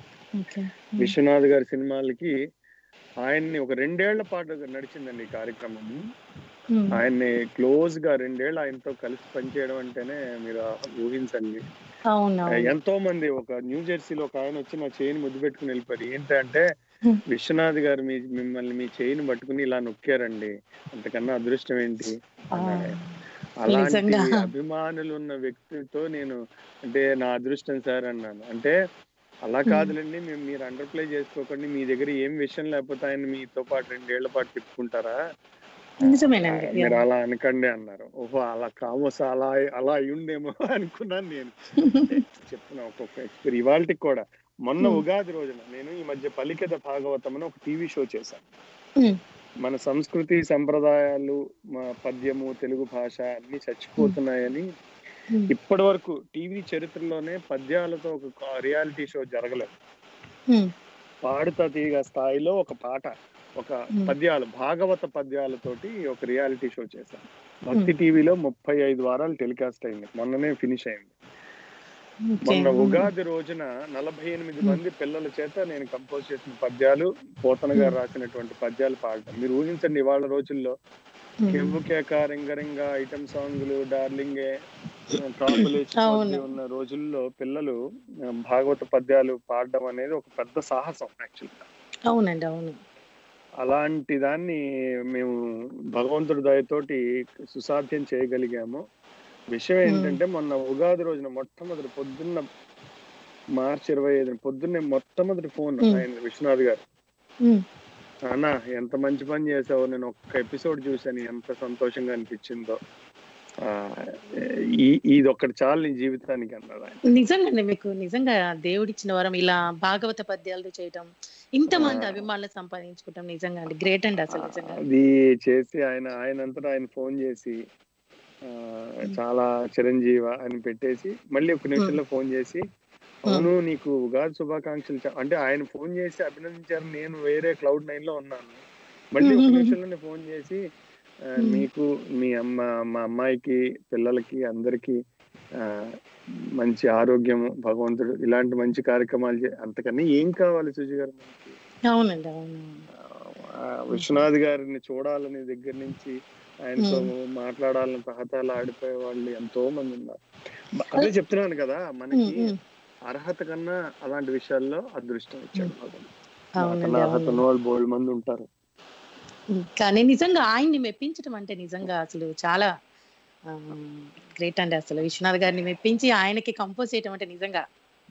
ఓకే విశ్వనాథ్ గారి సినిమాలకి ఆయన్ని ఒక రెండేళ్ల పాటు నడిచిందండి ఈ కార్యక్రమం ఉమ్, ఆయన్ని క్లోజ్ గా రెండేళ్ళు ఆయనతో కలిసి పనిచేయడం అంటేనే మీరు ఊహించండి అవునవును ఎంతో మంది ఒక న్యూ జెర్సీలో ఒక ఆయన వచ్చి నా చేయిని ముద్దు పెట్టుకుని వెళ్ళిపోయారు ఏంటంటే Hmm. విశ్వనాథ్ గారు మీ మిమ్మల్ని మీ చేయిని పట్టుకుని ఇలా నొక్కారండి అంతకన్నా అదృష్టం ఏంటి ఆ, అన్నాడు. అలాంటి నిజంగా. అభిమానులు ఉన్న వ్యక్తితో నేను అంటే నా అదృష్టం సార్ అన్నాను అంటే అలా కాదులండి మేము మీరు అండర్ ప్లే చేసుకోకండి మీ దగ్గర ఏం విషయం లేకపోతే ఆయన మీతో పాటు రెండేళ్ల పాటు తిప్పుకుంటారా నిజమేనండి మీరు అలా అనకండి అన్నారు ఓహో అలా కామోస అలా అలా అయ్యుండేమో అనుకున్నాను నేను చెప్తున్నా ఒక్కొక్క ఎక్స్పీరియన్స్ ఇవాళకి కూడా మొన్న Hmm. ఉగాది రోజున నేను ఈ మధ్య పలికెద భాగవతం అని ఒక టీవీ షో చేశాను Hmm. మన సంస్కృతి సంప్రదాయాలు మా పద్యము తెలుగు భాష అన్ని చచ్చిపోతున్నాయని Hmm. ఇప్పటి వరకు టీవీ చరిత్రలోనే పద్యాలతో ఒక రియాలిటీ షో జరగలేదు ఉమ్, పాడుతా తీగ స్థాయిలో ఒక పాట ఒక Hmm. పద్యాలు భాగవత పద్యాలతోటి ఒక రియాలిటీ షో చేశాను భక్తి టీవీలో ముప్పై ఐదు వారాలు టెలికాస్ట్ అయింది మొన్ననే ఫినిష్ అయింది ఓకే. మొన్న ఉగాది రోజున నలభై ఎనిమిది మంది పిల్లల చేత నేను కంపోజ్ చేసిన పద్యాలు పోతన గారు రాసినటువంటి పద్యాలు పాడటం మీరు ఊహించండి ఇవాళ రోజుల్లో ఉమ్, కెవ్వు కేక రింగ ఐటమ్ సాంగ్లు డార్లింగే టాపులేసి అవును. ఉన్న రోజుల్లో పిల్లలు ఆ, భాగవత పద్యాలు పాడడం అనేది ఒక పెద్ద సాహసం యాక్చువల్గా అవునండి అవును అలాంటి దాన్ని మేము భగవంతుడి దయతోటి సుసాధ్యం చేయగలిగాము విషయం ఏంటంటే మొన్న ఉగాది రోజున మొట్టమొదటి పొద్దున్న మార్చి ఇరవై ఐదున పొద్దున్నే మొట్టమొదటి ఫోన్ Hmm. ఆయన విశ్వనాథ్ గారు ఉమ్, అన్న ఎంత మంచి పని చేసావు నేను ఒక్క ఎపిసోడ్ చూసాను ఎంత సంతోషంగా అనిపించిందో ఆ, ఈ ఇది ఒక్కటి చాలు నీ జీవితానికి అన్నాడు ఆయన నిజంగానే మీకు నిజంగా దేవుడిచ్చిన వరం ఇలా భాగవత పద్యాలు చేయటం ఇంతమంది ఆ. అభిమానులు సంపాదించుకుంటాం నిజంగా అండి గ్రేట్ అండి అసలు నిజంగా అది చేసి ఆయన ఆయన అంతటా ఆయన ఫోన్ చేసి ఆ, చాలా చిరంజీవ అని పెట్టేసి మళ్ళీ ఒక నిమిషంలో ఫోన్ చేసి అవును నీకు ఉగాది శుభాకాంక్షలు చె- అంటే ఆయన ఫోన్ చేసి అభినందించారు నేను వేరే క్లౌడ్ నైన్ లో ఉన్నాను మళ్ళీ ఒక Mhm. నిమిషంలోనే ఫోన్ చేసి ఆ, Mhm. మీకు మీ అమ్మ మా అమ్మాయికి పిల్లలకి అందరికి ఆ, మంచి ఆరోగ్యము భగవంతుడు ఇలాంటి మంచి కార్యక్రమాలు చే- అంతకన్నా ఏం కావాలి సుజి గారు మనకి అవునండి అవును ఆ, విశ్వనాథ్ గారిని చూడాలని దగ్గర నుంచి ఆయనతో మాట్లాడాలని తహతాలు ఆడిపోయే వాళ్ళు ఎంతో మంది ఉన్నారు బ- అదే చెప్తున్నాను కదా మనకి ఉమ్, ఉమ్. అర్హత కన్నా అలాంటి విషయాల్లో అదృష్టం ఇచ్చాడు భగవంతుడు. అవునండి నాకన్నా అర్హత అవును ఉన్న వాళ్ళు బోల్డ్ మంది ఉంటారు ఉమ్, కానీ నిజంగా ఆయన్ని మెప్పించడం అంటే నిజంగా అసలు చాలా గ్రేట్ అండి అసలు విశ్వనాథ్ గారిని మెప్పించి ఆయనకి కంపోజ్ చేయటం అంటే నిజంగా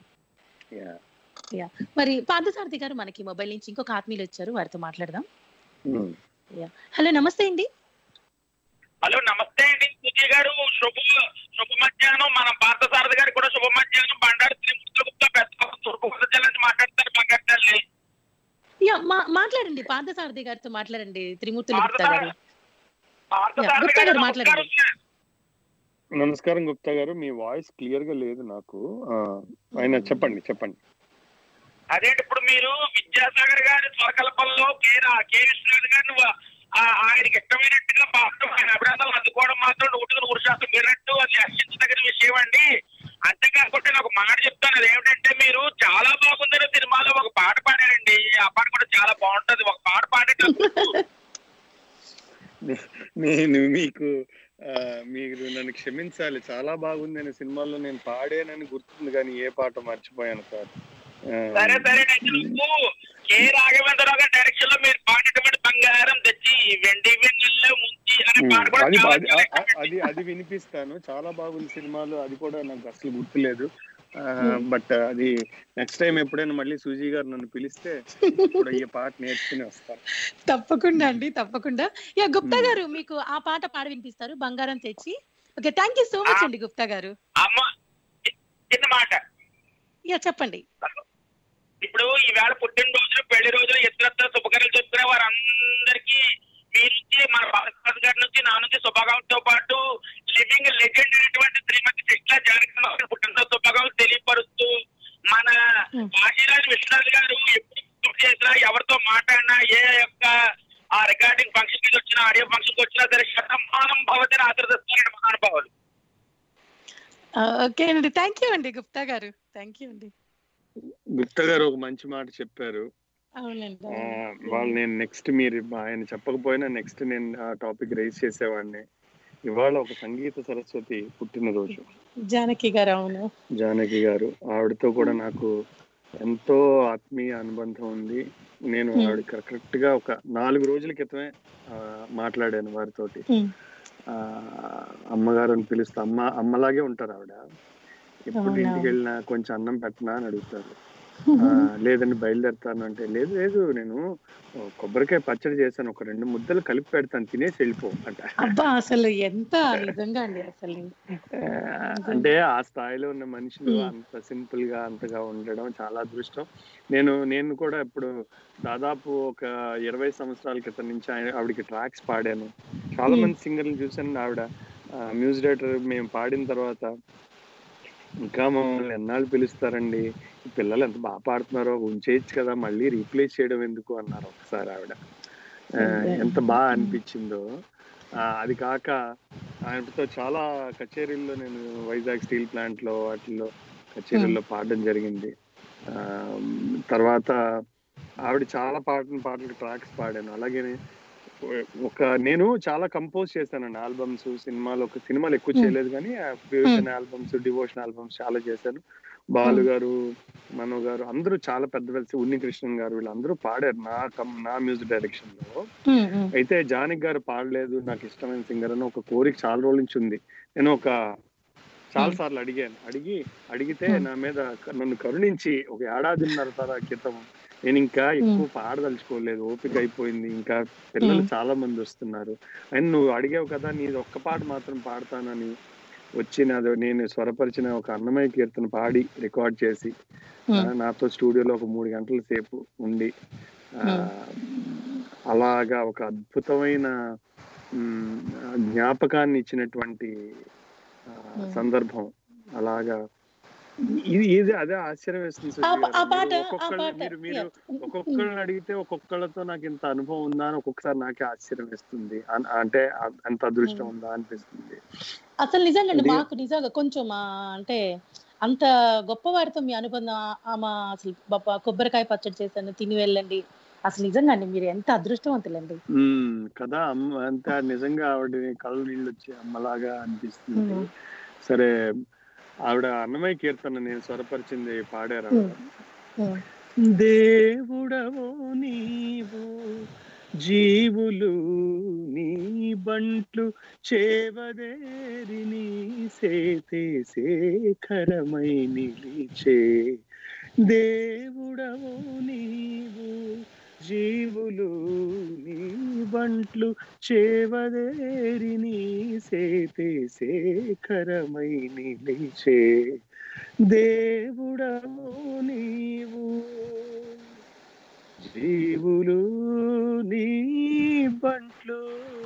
Yeah. మరి పార్థసారథి గారు మనకి మొబైల్ నుంచి ఇంకొక ఆత్మీయులు వచ్చారు వారితో మాట్లాడదాం ఉమ్. హలో నమస్తే అండి హలో నమస్తే అండి సుజయ్ గారు శుభ శుభ మధ్యాహ్నం మన పార్థసారథి గారికి కూడా శుభ మధ్యాహ్నం బండారు త్రిమూర్తుల గుప్తా పెద్ద తూర్పు జిల్లా నుంచి మాట్లాడతారు బంగారు తల్లి యా మా- మాట్లాడండి పార్థసారథి గారితో మాట్లాడండి త్రిమూర్తులు గుప్తా గారు పార్థసారథి గుప్తా గారు గారు నమస్కారం సార్. నమస్కారం గుప్తా గారు మీ వాయిస్ క్లియర్ గా లేదు నాకు ఆ, ఆయన చెప్పండి చెప్పండి అదేంటి ఇప్పుడు మీరు విద్యాసాగర్ గారి స్వరకల్పంలో కే రా- కే విశ్వనాథ్ గారిని వా- ఆ- ఆయనకి ఇష్టమైనట్టుగా పాపం ఆయన అభినందనలు అందుకోవడం మాత్రం నూటికి నూరు శాతం మీరట్టు అది హర్షించదగిన విషయం అండి అంతేకాకుండా నేను ఒక మాట చెప్తాను అదేమిటంటే మీరు చాలా బాగుందని సినిమాలో ఒక పాట పాడారండి ఆ పాట కూడా చాలా బాగుంటది ఒక పాట పాడేటప్పుడు నే- నేను మీకు ఆ, మీరు నన్ను క్షమించాలి చాలా బాగుంది అనే సినిమాలో నేను పాడానని గుర్తుంది కానీ ఏ పాట మర్చిపోయాను సార్ ఆ, సరే సరే నువ్వు కె రాఘవేంద్రరావు గారి డైరెక్షన్ లో మీరు పాడేటువంటి బంగారం తెచ్చి వెండి వెన్నెల్లో ముంచి అనే ఉమ్, పాట కూడా అది చాలా అది చాలా అ- అది అది వినిపిస్తాను చాలా బాగుంది సినిమాలు అది కూడా నాకు అసలు గుర్తులేదు బట్ అది నెక్స్ట్ టైం ఎప్పుడైనా మళ్ళీ సూజీ గారు నన్ను పిలిస్తే ఇప్పుడు ఈ పాట నేర్చుకుని వస్తాను తప్పకుండా అండి తప్పకుండా యా గుప్తా Hmm. గారు మీకు ఆ పాట పాడి వినిపిస్తారు బంగారం తెచ్చి okay thank you so much అండి గుప్తా గారు అమ్మ చి- చిన్న మాట యా చెప్పండి ఇప్పుడు ఈవేళ పుట్టినరోజులు పెళ్లి రోజులు ఇతరత్ర శుభకార్యాలు చెప్తున్న వారందరికీ మీ నుంచి మన భారతరాజు గారి నుంచి నా నుంచి శుభాకాంక్షలతో పాటు లివింగ్ లెజెండ్ అయినటువంటి శ్రీమతి శిక్షల జానకి పుట్టినరోజు శుభాకాంక్షలు తెలియపరుస్తూ మన ఆశీరాజు విశ్వనాథ్ గారు ఎప్పుడు గుర్తు చేసినా ఎవరితో మాట్లాడినా ఏ యొక్క ఆ రికార్డింగ్ ఫంక్షన్ కి వచ్చినా ఆడియో ఫంక్షన్ కి వచ్చినా సరే శతమానం భవతిని ఆదరిస్తారండి మహానుభావులు ఓకే అండి థ్యాంక్ యూ అండి గుప్తా గారు థ్యాంక్ యూ అండి గుప్తా గారు ఒక మంచి మాట చెప్పారు అవునండి ఆ, అవును. వాళ్ళు నేను నెక్స్ట్ మీరు ఆయన చెప్పకపోయినా నెక్స్ట్ నేను ఆ టాపిక్ రైజ్ చేసేవాడిని ఇవాళ ఒక సంగీత సరస్వతి పుట్టినరోజు జానకి గారు అవును జానకి గారు ఆవిడతో కూడా నాకు ఎంతో ఆత్మీయ అనుబంధం ఉంది నేను Hmm. ఆవిడ కరెక్ట్ గా ఒక నాలుగు రోజుల క్రితమే ఆ, మాట్లాడాను వారితోటి Hmm. ఆ, అమ్మగారు అని పిలుస్తా అమ్మ అమ్మలాగే ఉంటారు ఆవిడ ఎప్పుడు అవునా? ఇంటికి వెళ్ళినా కొంచెం అన్నం పెట్టనా అని అడుగుతారు ఆ, లేదండి బయలుదేరుతాను అంటే లేదు లేదు నేను ఓ, కొబ్బరికాయ పచ్చడి చేశాను ఒక రెండు ముద్దలు కలిపి పెడతాను తినేసి వెళ్ళిపో అంట అబ్బా అసలు ఎంత నిజంగా అండి అసలు ఆ, అంటే ఆ స్థాయిలో ఉన్న మనుషులు Hmm. అంత సింపుల్ గా అంతగా ఉండడం చాలా అదృష్టం నేను నేను కూడా ఇప్పుడు దాదాపు ఒక ఇరవై సంవత్సరాల క్రితం నుంచి ఆయన ఆవిడకి ట్రాక్స్ పాడాను చాలా Hmm. మంది సింగర్లు చూసాను ఆవిడ మ్యూజిక్ డైరెక్టర్ మేము పాడిన తర్వాత ఇంకా మమ్మల్ని ఎన్నాళ్ళు పిలుస్తారండి ఈ పిల్లలు ఎంత బాగా పాడుతున్నారో ఉంచేయచ్చు కదా మళ్ళీ రీప్లేస్ చేయడం ఎందుకు అన్నారు ఒకసారి ఆవిడ ఆ, ఎంత బాగా అనిపించిందో ఆ, అది కాక ఆయనతో చాలా కచేరీల్లో నేను వైజాగ్ స్టీల్ ప్లాంట్ లో వాటిల్లో కచేరీల్లో పాడడం జరిగింది ఆ, తర్వాత ఆవిడ చాలా పాడిన పాటలు ట్రాక్స్ పాడాను అలాగే ఒక నేను చాలా కంపోజ్ చేశానండి ఆల్బమ్స్ సినిమాలు ఒక సినిమాలు ఎక్కువ Hmm. చేయలేదు కానీ ఫ్యూజన్ ఆల్బమ్స్ డివోషన్ ఆల్బమ్స్ చాలా చేశాను బాలు గారు మనో గారు అందరూ చాలా పెద్ద పెద్ద ఉన్ని కృష్ణన్ గారు వీళ్ళందరూ పాడారు నా కం- నా మ్యూజిక్ డైరెక్షన్ లో ఉమ్, ఉమ్. అయితే జానక్ గారు పాడలేదు నాకు ఇష్టమైన సింగర్ అని ఒక కోరిక చాలా రోజుల నుంచి ఉంది నేను ఒక చాలా సార్లు అడిగాను అడిగి అడిగితే Hmm. నా మీద క- నన్ను కరుణించి ఒక ఏడాదిన్నర తర క్రితం నేను ఇంకా ఎక్కువ పాడదలుచుకోలేదు ఓపిక అయిపోయింది ఇంకా పిల్లలు Hmm. చాలా మంది వస్తున్నారు అండ్ నువ్వు అడిగావు కదా నీది ఒక్క పాట మాత్రం పాడతానని వచ్చి నాది నేను స్వరపరిచిన ఒక అన్నమయ్య కీర్తన పాడి రికార్డ్ చేసి ఆ, ఉమ్, నాతో స్టూడియోలో ఒక మూడు గంటల సేపు ఉండి ఆ, అలాగా ఒక అద్భుతమైన మ్, జ్ఞాపకాన్ని ఇచ్చినటువంటి ఆ, Hmm. సందర్భం అలాగా ఇది ఇది అదే ఆశ్చర్యం వేస్తుంది సుజీ ఆ ప- గారు. ఆ మీరు పాట ఆ ఒక్కొక్కళ్ళు పాట మీరు మీరు yeah. ఉమ్, ఒక్కొక్కళ్ళని అడిగితే ఒక్కొక్కళ్ళతో నాకు ఇంత అనుభవం ఉందా అని ఒక్కొక్కసారి నాకే ఆశ్చర్యం వేస్తుంది అన్- అంటే అ- అంత అదృష్టం ఉందా అనిపిస్తుంది అసలు నిజంగా అండి ఇది- మాకు నిజంగా కొంచెం ఆ, అంటే అంత గొప్పవారితో మీ అనుబంధం ఆ- ఆమె అసలు పాప కొబ్బరికాయ పచ్చడి చేశాను తిని వెళ్ళండి అసలు నిజంగా అండి మీరు ఎంత అదృష్టవంతులండి ఉమ్, కదా అమ్మ అంత నిజంగా ఆవిడ కళ్ళు నీళ్ళు వచ్చి అమ్మలాగా అనిపిస్తుంది ఉమ్. సరే ఆవిడ అన్నమయ్య కీర్తన నేను స్వరపరిచింది పాడారు ఆవిడ. ఉమ్. దేవుడవో నీవు జీవులు నీ బంట్లు చేవదేరి నీ సేతే శేఖరమై నిలిచే దేవుడవో నీవు జీవులు నీ బంట్లు చేవదేరి నీ సేతే శేఖరమై నిలిచే దేవుడవో నీవు జీవులు నీ బంట్లు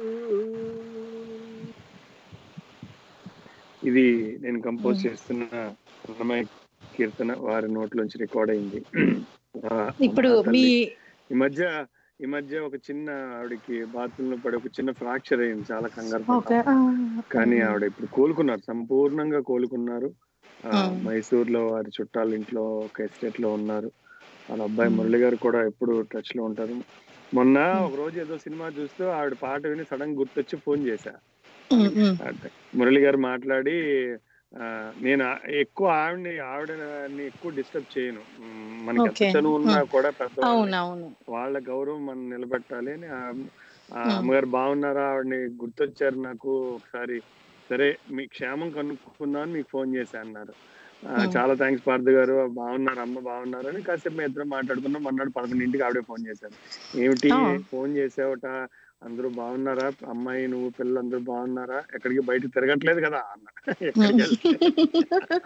ఇది నేను కంపోజ్ చేస్తున్న అన్నమయ్య కీర్తన వారి నోట్లోంచి రికార్డ్ అయింది ఆ, ఇప్పుడు మా మీ తల్లి. ఈ మధ్య ఈ మధ్య ఒక చిన్న ఆవిడకి బాత్రూమ్ లో పడి ఒక చిన్న ఫ్రాక్చర్ అయింది చాలా కంగారు ఓకే పడ్డాం. కానీ ఆవిడ ఇప్పుడు కోలుకున్నారు సంపూర్ణంగా కోలుకున్నారు ఆ, ఆ. మైసూర్ లో వారి చుట్టాల ఇంట్లో ఒక ఎస్టేట్ లో ఉన్నారు వాళ్ళ అబ్బాయి మ్. మురళి గారు కూడా ఎప్పుడు టచ్ లో ఉంటారు మొన్న మ్. ఒక రోజు ఏదో సినిమా చూస్తూ ఆవిడ పాట విని సడన్ గుర్తొచ్చి ఫోన్ చేశా ఉమ్, ఉమ్. అంటే మురళి గారు మాట్లాడి ఆ, నేను ఆ- ఎక్కువ ఆవిడని ఆవిడని ఎక్కువ డిస్టర్బ్ చేయను మ్, మనకి ఎంత Okay. చనువు ఉన్నా మ్. కూడా పెద్ద అవును అవును వాళ్ళ గౌరవం మనం నిలబెట్టాలి అని ఆ- ఆ మ్. అమ్మగారు బాగున్నారా ఆవిడని గుర్తొచ్చారు నాకు ఒకసారి సరే మీ క్షేమం కనుక్కుందామని మీకు ఫోన్ చేశా అన్నారు ఆ, మ్. చాలా థ్యాంక్స్ పార్థ గారు బాగున్నారు అమ్మ బాగున్నారు అని కాసేపు మేము ఇద్దరం మాట్లాడుకున్నాం మొన్నటి పదకొండింటికి ఆవిడే ఫోన్ చేశారు ఏమిటి ఆ. ఫోన్ చేసావట అందరూ బాగున్నారా అమ్మాయి నువ్వు పిల్లలు అందరూ బాగున్నారా ఎక్కడికి బయటకు తిరగట్లేదు కదా అన్న ఎక్కడికి వెళ్తే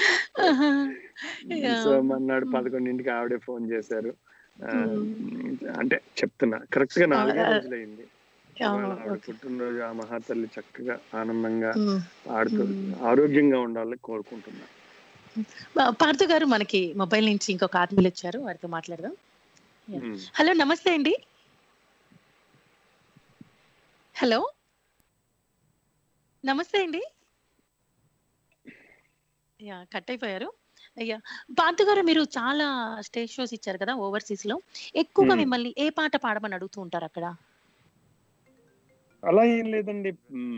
సో మన్నాడు పదకొండింటికి ఆవిడే ఫోన్ చేశారు ఆ, అంటే చెప్తున్నా కరెక్ట్ గా నాలుగే ఆ, రోజులైంది ఇవాళ ఆ, ఆవిడ ఓకే. పుట్టినరోజు ఆ మహాతల్లి చక్కగా ఆనందంగా మ్మ్. ఆడుతూ మ్మ్. ఆరోగ్యంగా ఉండాలని కోరుకుంటున్నా పా- పార్థు గారు మనకి మొబైల్ నుంచి ఇంకొక ఆత్మీయులు వచ్చారు వారితో మాట్లాడదాం మ్మ్. హలో నమస్తే అండి హలో నమస్తే అండి యా కట్ అయిపోయారు అయ్యా పార్థు గారు మీరు చాలా స్టేజ్ షోస్ ఇచ్చారు కదా ఓవర్సీస్ లో ఎక్కువగా మ్మ్. మిమ్మల్ని ఏ పాట పాడమని అడుగుతూ ఉంటారు అక్కడ అలా ఏం లేదండి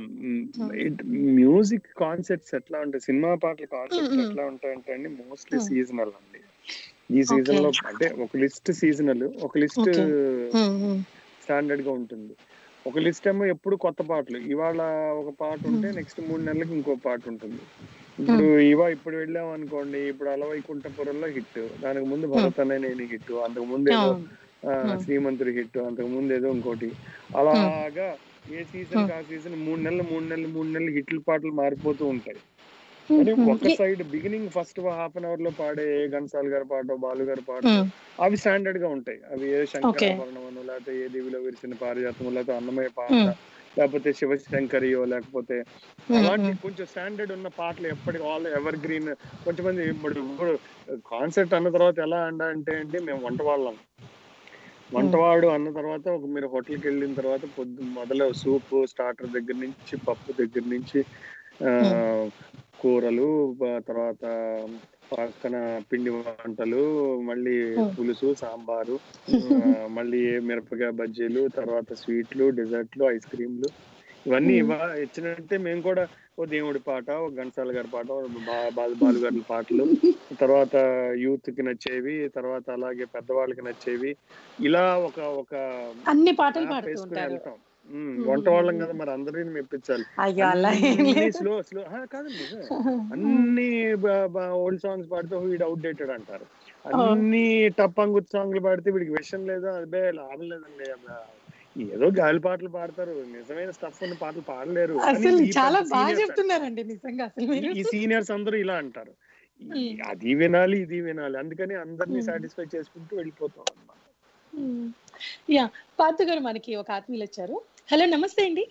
మ్యూజిక్ కాన్సెప్ట్స్ ఎట్లా ఉంటాయి సినిమా పాటల కాన్సెప్ట్స్ మ్మ్. ఎట్లా ఉంటాయంటే అండి మోస్ట్లీ మ్మ్. సీజనల్ అండి ఈ సీజన్ లో Okay. అంటే ఒక లిస్ట్ సీజనల్ ఒక లిస్ట్ Okay. మ్మ్, మ్మ్. స్టాండర్డ్ గా ఉంటుంది ఒక లిస్ట్ ఏమో ఎప్పుడు కొత్త పాటలు ఇవాళ ఒక పాట ఉంటే నెక్స్ట్ మూడు నెలలకి ఇంకో పాట ఉంటుంది ఇప్పుడు ఇవా ఇప్పుడు వెళ్ళాం అనుకోండి ఇప్పుడు అలవైకుంఠపురంలో హిట్ దానికి ముందు భరత్ అనే నేను హిట్ అంతకు ముందు ఏదో అవును. ఆ, Hmm. శ్రీమంతుడి హిట్ అంతకు ముందు ఏదో ఇంకోటి అలాగా ఏ సీజన్ ఆ సీజన్ మూడు నెలలు మూడు నెలలు మూడు నెలలు హిట్లు పాటలు మారిపోతూ ఉంటాయి కానీ మ్మ్. ఒక ఏ- side beginning first half an hour లో పాడే ఏ ఘంటసాల గారి పాట బాలు గారి పాట మ్మ్. అవి స్టాండర్డ్ గా ఉంటాయి అవి ఏ Okay. శంకరాభరణమను లేకపోతే ఏ దేవిలో విరిసిన పారిజాతము లేకపోతే అన్నమయ్య పాట మ్మ్. లేకపోతే శివశంకరియో లేకపోతే మ్మ్. అలాంటి మ్మ్. కొంచెం స్టాండర్డ్ ఉన్న పాటలు ఎప్పటికి ఆల్ ఎవర్ గ్రీన్ కొంచెం మంది ఇప్పుడు ఇప్పుడు కాన్సెప్ట్ అన్న తర్వాత ఎలా అండ అంటే అండి మేము వంట వాళ్ళం వంటవాడు అన్న తర్వాత ఒక మీరు హోటల్కి వెళ్ళిన తర్వాత పొద్దు మొదలు సూప్ స్టార్టర్ దగ్గర నుంచి పప్పు దగ్గర నుంచి ఆ, కూరలు ఆ తర్వాత పక్కన పిండి వంటలు మళ్ళీ Hmm. పులుసు సాంబారు ఆ, మళ్ళీ మిరపకాయ బజ్జీలు తర్వాత స్వీట్లు డెజర్ట్లు ఐస్ క్రీమ్లు ఇవన్నీ Hmm. ఇవ్వ ఇచ్చినట్టే మేము కూడా ఓ దేవుడి పాట ఓ ఘంటసాల గారి పాట ఓ బా- బాలు బాలు గారి పాటలు తర్వాత యూత్ కి నచ్చేవి తర్వాత అలాగే పెద్దవాళ్ళకి నచ్చేవి ఇలా ఒక ఒక అన్ని పాటలు map పాడుతూ వేసుకుని ఉంటారు వెళ్తాం ఉమ్, వంట వాళ్ళం కదా మరి అందరిని మెప్పించాలి అయ్యో అలా ఏం అన్ని లేదు స్లో స్లో కాదండి నిజమే. అన్ని ఓల్డ్ సాంగ్స్ పాడితే వీడు అవుట్ డేటెడ్ అంటారు అన్ని టప్పంగుత్ సాంగ్లు పాడితే వీడికి విషయం లేదు అదే లాభం లేదండి అబ్బా. ఏదో గాలి పాటలు పాడతారు నిజమైన స్టఫ్ ఉన్న పాటలు పాడలేరు అని అసలు ఈ చాలా పెద్ద బాగా seniors చెప్తున్నారండి నిజంగా అసలు మీరు ఈ సీనియర్స్ అందరూ ఇలా అంటారు ఈ- Hmm. అది వినాలి ఇది వినాలి అందుకని అందరినీ Hmm. సాటిస్ఫై చేసుకుంటూ వెళ్ళిపోతాం అన్నమాట మ్మ్. యా పార్థు గారు మనకి ఒక ఆత్మీయులు వచ్చారు హలో నమస్తే అండి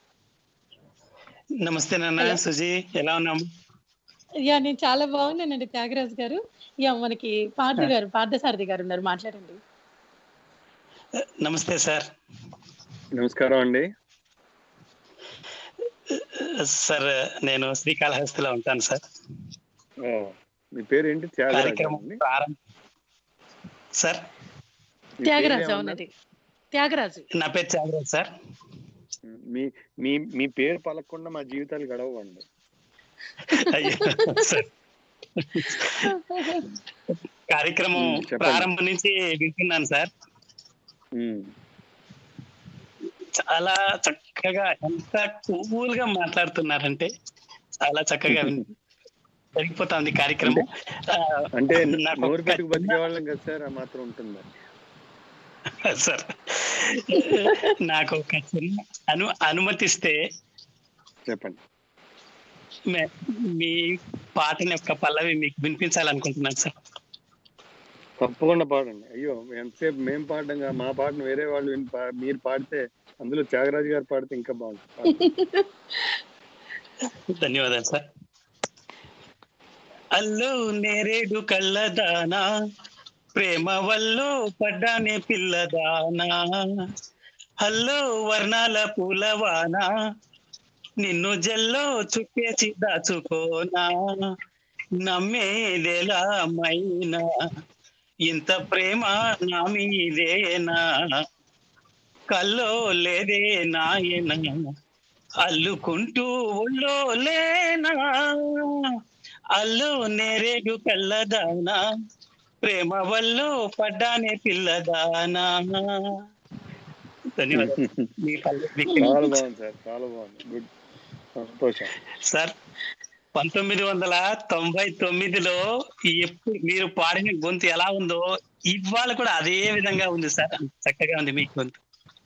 నమస్తే నాన్న Hello. సుజీ ఎలా ఉన్నాము యా నేను చాలా బాగున్నానండి త్యాగరాజ్ గారు యా మనకి పార్థ గారు పార్థసారథి గారు ఉన్నారు మాట్లాడండి నమస్తే సార్ నమస్కారం అండి సార్ నేను శ్రీకాళహస్తిలో ఉంటాను సార్ ఓ, మీ పేరు ఏంటి త్యాగరాజు కార్యక్రమం అండి ప్రారంభ సార్ మీ పేరు త్యాగరాజు ఏమన్నారు? అవునండి త్యాగరాజు నా పేరు త్యాగరాజ్ సార్ మీ మీ మీ పేరు పలకకుండా మా జీవితాలు గడవండి అయ్యో సార్ కార్యక్రమం ఉమ్, చెప్పండి. ప్రారంభం నుంచి వింటున్నాను సార్ చాలా చక్కగా ఎంత కూల్ గా మాట్లాడుతున్నారంటే చాలా చక్కగా విన్- జరిగిపోతుంది కార్యక్రమం ఆ, అంటే నాకు నోరు ఒక పెట్టుకు బతికే వాళ్ళం కదా సార్ ఆ మాత్రం ఉంటుంది సార్ నాకు ఒక చిన్న అను అనుమతిస్తే చెప్పండి మే- మీ పాటని యొక్క పల్లవి మీకు వినిపించాలనుకుంటున్నాను సార్ తప్పకుండా పాడండి అయ్యో ఎంతసేపు మేము పాడడం కాదు, మా పాటను వేరే వాళ్ళు విని పా- మీరు పాడితే అందులో త్యాగరాజు గారు పాడితే ఇంకా బాగుంటుంది పాడండి. ధన్యవాదాలు సార్ అల్లు నేరేడు కళ్ళదానా ప్రేమ వల్లో పడ్డానే పిల్లదానా హల్లో వర్ణాల పూలవానా నిన్ను జల్లో చుట్టేసి దాచుకోనా నమ్మేదెలా మైనా ఇంత ప్రేమ నా మీదేనా కల్లో లేదే నాయన అల్లుకుంటూ ఒళ్ళో లేనా అల్లు నేరేడు కళ్ళదానా ప్రేమ వల్లో పడ్డానే పిల్లదానా ధన్యవాదాలు మీ పల్లె- మీకు చాలా బాగుంది సార్ చాలా బాగుంది గుడ్ సంతోషం సార్ పంతొమ్మిది వందల తొంభై తొమ్మిదిలో ఎప్పుడు మీరు పాడిన గొంతు ఎలా ఉందో ఇవాళ కూడా అదే విధంగా ఉంది సార్ అంత చక్కగా ఉంది మీ గొంతు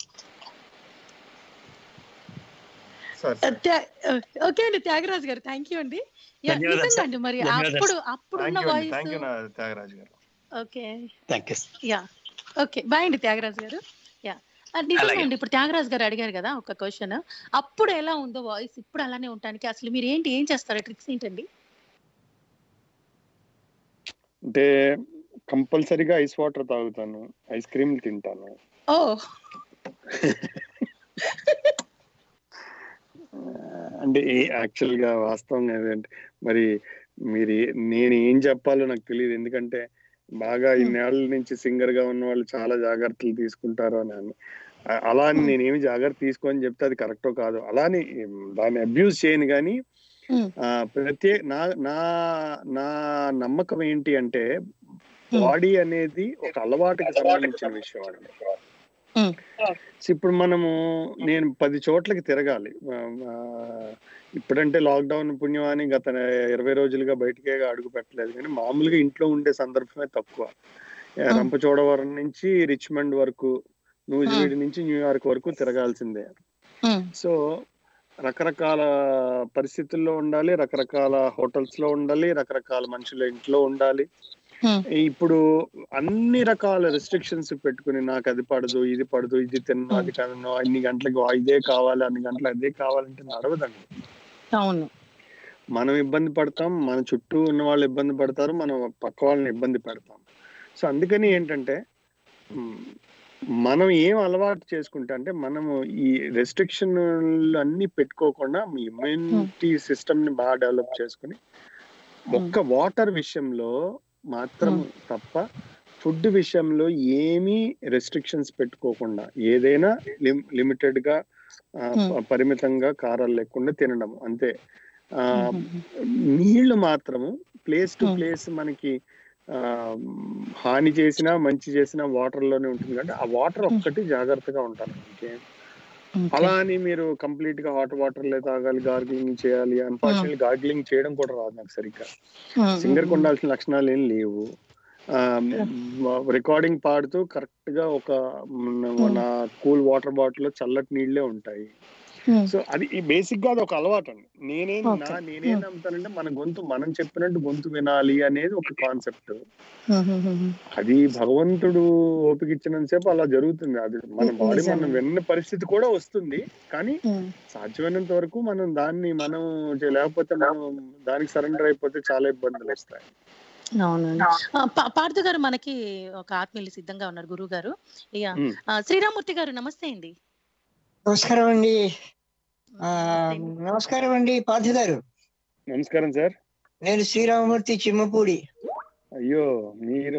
సార్ త్యా- ఓకే అండి త్యాగరాజు గారు థ్యాంక్ యూ అండి యా, ధన్యవాదాలు నిజంగా సార్. అండి మరి ధన్యవాదాలు అప్పుడు అప్పుడున్న thank you thank you voice Thyagaraju గారు okay thank you yeah okay bye అండి త్యాగరాజు గారు యా ఆ, నిజంగా అలాగే. అండి ఇప్పుడు త్యాగరాజ్ గారు అడిగారు కదా ఒక క్వశ్చన్ అప్పుడు ఎలా ఉందో వాయిస్ ఇప్పుడు అలానే ఉండడానికి అసలు మీరు ఏంటి ఏం చేస్తారు ట్రిక్స్ ఏంటండి అంటే కంపల్సరీగా ఐస్ వాటర్ తాగుతాను ఐస్ క్రీమ్ తింటాను ఓ అంటే యాక్చువల్ గా వాస్తవంగా ఏంటంటే మరి మీరు ఏ- నేను ఏం చెప్పాలో నాకు తెలియదు ఎందుకంటే బాగా ఇన్నేళ్ల నుంచి సింగర్ గా ఉన్న వాళ్ళు చాలా జాగ్రత్తలు తీసుకుంటారు అని అని. అ- అలా అని నేనేమి జాగ్రత్త తీసుకొని చెప్తే అది కరెక్టో కాదు అలా అని దాన్ని అబ్యూజ్ చేయను కానీ Hmm. ఆ, ప్రత్యేక నా నా నా నమ్మకం ఏంటి అంటే బాడీ అనేది ఒక అలవాటుకి సంబంధించిన విషయం అండి Hmm. సో ఇప్పుడు మనము నేను పది చోట్లకి తిరగాలి ఆ, ఆ, ఇప్పుడంటే లాక్డౌన్ పుణ్యమాని గత ఇరవై రోజులుగా బయటకే అడుగు పెట్టలేదు కానీ మామూలుగా ఇంట్లో ఉండే సందర్భమే తక్కువ ఆ, Hmm. రంపచోడవరం నుంచి రిచ్మండ్ వరకు నూజివీడి నుంచి న్యూయార్క్ వరకు తిరగాల్సిందే ఉమ్, సో రకరకాల పరిస్థితుల్లో ఉండాలి రకరకాల హోటల్స్ లో ఉండాలి రకరకాల మనుషుల ఇంట్లో ఉండాలి ఉమ్, ఇప్పుడు అన్ని రకాల రెస్ట్రిక్షన్స్ పెట్టుకుని నాకు అది పడదు ఇది పడదు ఇది తిన్ను అది తిన్ను అన్ని గంటలకు ఇదే కావాలి అన్ని గంటలకు అదే కావాలంటే నడవదండి అవును మనం ఇబ్బంది పడతాం మన చుట్టూ ఉన్న వాళ్ళు ఇబ్బంది పడతారు మనం పక్క వాళ్ళని ఇబ్బంది పెడతాం సో అందుకని ఏంటంటే మ్, మనం ఏం అలవాటు చేసుకుంటే అంటే మనము ఈ రెస్ట్రిక్షన్ అన్ని పెట్టుకోకుండా మీ ఇమ్యూనిటీ సిస్టమ్ ని బాగా డెవలప్ చేసుకుని ఒక్క వాటర్ విషయంలో మాత్రం తప్ప ఫుడ్ విషయంలో ఏమీ రెస్ట్రిక్షన్స్ పెట్టుకోకుండా ఏదైనా లిమిటెడ్ గా ఆ, ప- పరిమితంగా కారాలు లేకుండా తినడం అంతే ఆ, నీళ్లు మాత్రము ప్లేస్ టు Hmm. ప్లేస్ మనకి ఆ, హాని చేసినా మంచి చేసినా వాటర్ లోనే ఉంటుంది కాబట్టి ఆ వాటర్ ఒక్కటి జాగ్రత్తగా ఉంటారు ఇంకే అలా అని మీరు కంప్లీట్ గా హాట్ వాటర్ లే తాగాలి గార్గిలింగ్ చేయాలి అన్ఫార్చునేట్లీ గార్గిలింగ్ చేయడం కూడా రాదు నాకు సరిగ్గా సింగర్ కి ఉండాల్సిన లక్షణాలు ఏం లేవు రికార్డింగ్ పాడుతూ కరెక్ట్ గా ఒక మన- మన కూల్ వాటర్ బాటిల్ లో చల్లటి నీళ్ళే ఉంటాయి సో అది బేసిక్ గా అది ఒక అలవాటు అండి నేనేం నా Okay. నేనేం నమ్ముతానంటే మన గొంతు మనం చెప్పినట్టు గొంతు వినాలి అనేది ఒక కాన్సెప్ట్ అది భగవంతుడు ఓపిక ఇచ్చినంత సేపు అలా జరుగుతుంది అది మన ఉమ్, బాడీ నిజమే. మనం విన్న పరిస్థితి కూడా వస్తుంది కానీ సాధ్యమైనంత వరకు మనం దాన్ని మనం చే- లేకపోతే మనం దానికి సరెండర్ అయిపోతే చాలా ఇబ్బందులు వస్తాయి అవునండి ఆ, పా- పార్థు గారు మనకి ఒక ఆత్మీయులు సిద్ధంగా ఉన్నారు గురువు గారు ఇక ఉమ్. ఆ, శ్రీరామూర్తి గారు నమస్తే అండి నమస్కారం అండి ఆ, నమస్కారం అండి పార్థ గారు నమస్కారం సార్ నేను శ్రీరామమూర్తి చిమ్మపూడి అయ్యో మీరు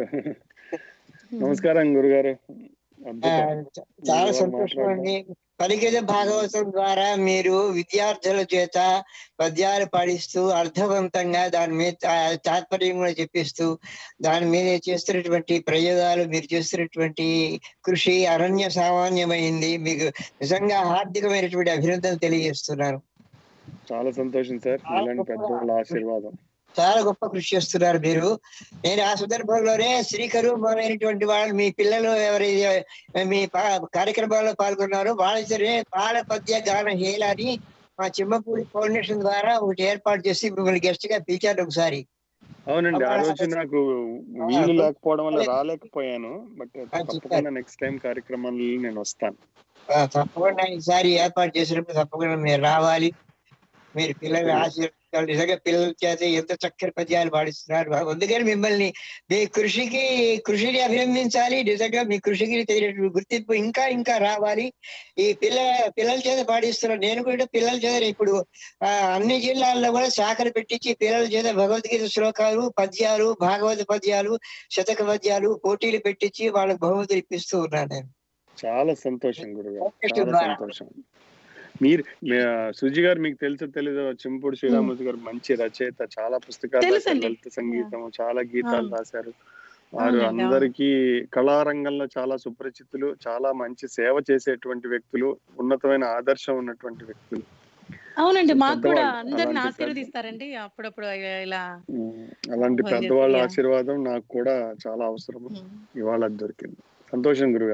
నమస్కారం గురుగారు ఆ, అద్భుతం చ- చాలా మీరు సంతోషం మాట్లాడడం. అండి పలికిన భాగవతం ద్వారా మీరు విద్యార్థుల చేత పద్యాలు పాడిస్తూ అర్థవంతంగా దాని మీద తా- తాత్పర్యం కూడా చెప్పిస్తూ దాని మీద చేస్తున్నటువంటి ప్రయోగాలు మీరు చేస్తున్నటువంటి కృషి అరణ్య సామాన్యమైంది మీకు నిజంగా హార్దికమైనటువంటి అభినందనలు తెలియజేస్తున్నాను చాలా సంతోషం సార్ ఇలాంటి పెద్దవాళ్ళ ఆశీర్వాదం చాలా గొప్ప కృషి చేస్తున్నారు మీరు నేను ఆ సందర్భంలోనే శ్రీకరు మొదలైనటువంటి వాళ్ళు మీ పిల్లలు ఎవరైతే మీ పా- కార్యక్రమాల్లో పాల్గొన్నారో వాళ్ళ పాల పద్య గాన హేళ అని మా చిమ్మపూడి ఫౌండేషన్ ద్వారా ఒకటి ఏర్పాటు చేసి మిమ్మల్ని గెస్ట్ గా పిలిచారు ఒకసారి అవునండి ఆ రోజు నాకు వీలు లేకపోవడం వల్ల రాలేకపోయాను బట్ తప్పకుండా నెక్స్ట్ టైం కార్యక్రమాల్లో నేను వస్తాను ఆ, తప్పకుండా ఈసారి ఏర్పాటు చేసినప్పుడు తప్పకుండా మీరు రావాలి మీరు పిల్లల్ని ఆశీర్వదించాలి నిజంగా పిల్లల చేత ఎంత చక్కని పద్యాలు పాడిస్తున్నారు అందుకని మిమ్మల్ని మీ కృషికి కృషిని అభినందించాలి నిజంగా మీ కృషికి తగినటువంటి గుర్తింపు ఇంకా ఇంకా రావాలి ఈ పిల్ల పిల్లల చేత పాడిస్తున్నారు నేను కూడా పిల్లల చేత ఇప్పుడు ఆ, అన్ని జిల్లాల్లో కూడా శాఖలు పెట్టించి పిల్లల చేత భగవద్గీత శ్లోకాలు పద్యాలు భాగవత పద్యాలు శతక పద్యాలు పోటీలు పెట్టించి వాళ్ళకి బహుమతులు ఇప్పిస్తూ ఉన్నాను నేను చాలా సంతోషం గురుగారు Focused చాలా ద్వారా. సంతోషం మీరు మీ- ఆ, సుజి గారు మీకు తెలుసో తెలీదో చింపుడు శ్రీరామూర్తి గారు మంచి రచయిత చాలా పుస్తకాలు రాశారు తెలుసండి. లలిత సంగీతం చాలా గీతాలు ఆ. రాశారు వారు అవునండి, అవును. అందరికీ కళారంగంలో చాలా సుపరిచితులు చాలా మంచి సేవ చేసేటువంటి వ్యక్తులు ఉన్నతమైన ఆదర్శం ఉన్నటువంటి వ్యక్తులు అవునండి మాకు కూడా పెద్దవాళ్ళు, అందరిని అలాంటి పెద్ద- ఆశీర్వదిస్తారండి అప్పుడప్పుడు ఇలా ఉమ్, అలాంటి భగవద్గీత, పెద్దవాళ్ళ యా. ఆశీర్వాదం నాకు కూడా చాలా అవసరం ఇవాళ అది దొరికింది సంతోషం గురుగారు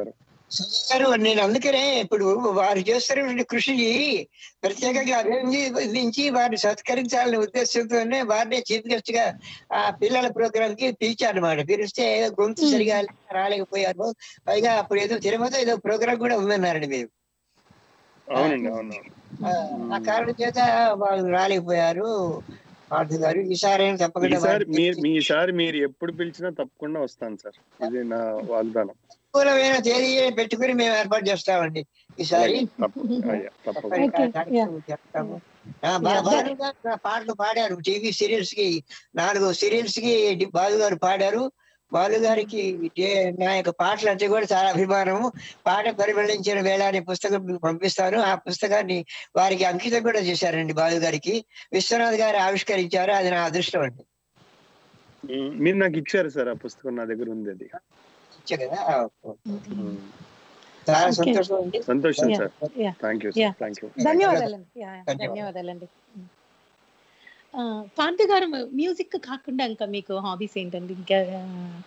సంజయ్ గారు నేను అందుకనే ఇప్పుడు వారు చేస్తున్నటువంటి కృషిని ప్రత్యేకంగా అభినందించి వారిని సత్కరించాలనే ఉద్దేశంతోనే వారినే చీఫ్ గెస్ట్ గా ఆ పిల్లల ప్రోగ్రామ్ కి పిలిచారన్నమాట పిలిస్తే ఏదో గొంతు సరిగా రాలేకపోయారు పైగా అప్పుడు ఏదో తిరుమల ఏదో ప్రోగ్రామ్ కూడా ఉందన్నారండి మీరు అవునండి అవును ఆ, ఆ కారణం చేత వాళ్ళు రాలేకపోయారు పార్థు గారు ఈసారి అయినా తప్పకుండా ఈసారి వారిని మీరు మీ ఈసారి మీరు ఎప్పుడు పిలిచినా తప్పకుండా వస్తాను సార్ ఇది నా వాగ్దానం అనుకూలమైన తేదీ పెట్టుకుని మేము ఏర్పాటు చేస్తామండి ఈసారి అలాగే, తప్ప- అయ్యా, తప్పకుండా తప్పకుండా Okay, yeah. కార్యక్రమం చేస్తాము. ఆ, బా- బాలు గారు నా పాటలు పాడారు టీవీ సీరియల్స్ కి నాలుగు సీరియల్స్ కి డి- బాలు గారు పాడారు బాలు గారికి ఏ- నా యొక్క పాటలు అంటే కూడా చాలా అభిమానము పాట పరిమళించిన వేళ అనే పుస్తకం మీకు పంపిస్తాను ఆ పుస్తకాన్ని వారికి అంకితం కూడా చేశారండి బాలు గారికి విశ్వనాథ్ గారు ఆవిష్కరించారు అది నా అదృష్టం అండి ఉమ్, మీరు నాకు ఇచ్చారు సార్ ఆ పుస్తకం నా దగ్గర ఉంది అది ఇచ్చా కదా ఆ, ఉమ్, చాలా Okay. సంతోషం అండి సంతోషం Yeah, sir yeah. Thank you Yeah. Sir thank you ధన్యవాదాలండి యా, యా, ధన్యవాదాలు. ధన్యవాదాలండి ఆ, పార్థు గారు మ్యూజిక్ కాకుండా ఇంకా మీకు హాబీస్ ఏంటండి ఇంకా ఆ,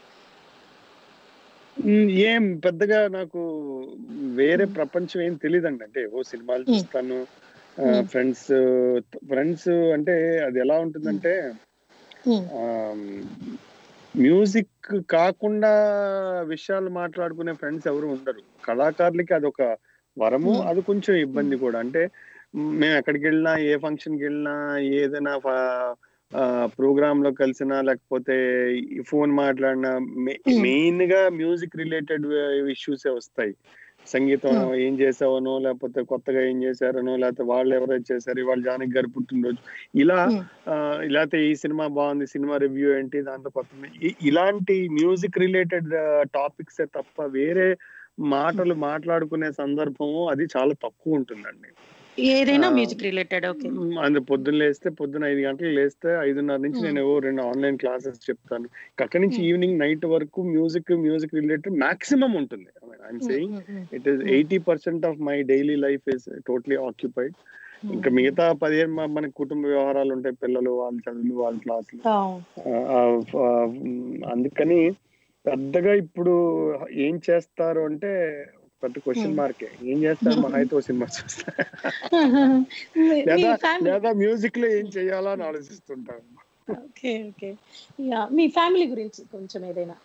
ఉమ్, ఏం పెద్దగా నాకు వేరే ప్రపంచం ఏం తెలియదండి అంటే ఓ సినిమాలు Hmm. చూస్తాను Hmm. ఫ్రెండ్స్ ఫ్రెండ్స్ అంటే అది ఎలా ఉంటుందంటే ఉమ్, మ్యూజిక్ కాకుండా విషయాలు మాట్లాడుకునే ఫ్రెండ్స్ ఎవరు ఉండరు కళాకారులకి అదొక వరము Hmm. అది కొంచెం ఇబ్బంది కూడా అంటే మ్, మేము ఎక్కడికి వెళ్ళినా ఏ ఫంక్షన్ కి వెళ్ళినా ఏదైనా ప్రోగ్రామ్ లో కలిసినా లేకపోతే ఫోన్ మాట్లాడినా Hmm. మెయిన్ గా మ్యూజిక్ రిలేటెడ్ ఇష్యూసే వస్తాయి సంగీతం Hmm. ఏం చేసావనో లేకపోతే కొత్తగా ఏం చేశారనో లేకపోతే వాళ్ళు ఎవరైతే చేశారు వాళ్ళు జానకి గారి పుట్టినరోజు ఇలా Hmm. ఆ, లేకపోతే ఈ సినిమా బాగుంది సినిమా రివ్యూ ఏంటి దాంట్లో కొత్త ఇ- ఇలాంటి మ్యూజిక్ రిలేటెడ్ టాపిక్స్ తప్ప వేరే మాటలు మాట్లాడుకునే సందర్భము అది చాలా తక్కువ ఉంటుందండి ఏదైనా ఆ, మ్యూజిక్ రిలేటెడ్ ఓకే మ్, అందు పొద్దున్న లేస్తే పొద్దున్న ఐదు గంటలకు లేస్తే ఐదున్నర నుంచి Hmm. నేను ఏవో రెండు ఆన్లైన్ క్లాసెస్ చెప్తాను అక్కడి నుంచి Hmm. ఈవినింగ్ నైట్ వరకు మ్యూజిక్ మ్యూజిక్ రిలేటెడ్ మాక్సిమం ఉంటుంది I'm saying it is eighty percent of my daily life is totally occupied ఇంకా మిగతా పదిహేను మ- మనకి కుటుంబ వ్యవహారాలు ఉంటాయి పిల్లలు వాళ్ళ చదువులు వాళ్ళ క్లాసులు ఆ, ఆ, ఆ, మ్, అందుకని పెద్దగా ఇప్పుడు ఏం చేస్తారు అంటే పెద్ద క్వశ్చన్ Hmm. మార్కే ఏం చేస్తారు మహా అయితే ఓ సినిమా చూస్తారు మీ లేదా ఫ్యామిలీ లేదా మ్యూజిక్ లో ఏం చేయాలో అని ఆలోచిస్తుంటాను ఓకే ఓకే యా మీ ఫ్యామిలీ గురించి కొంచెం ఏదైనా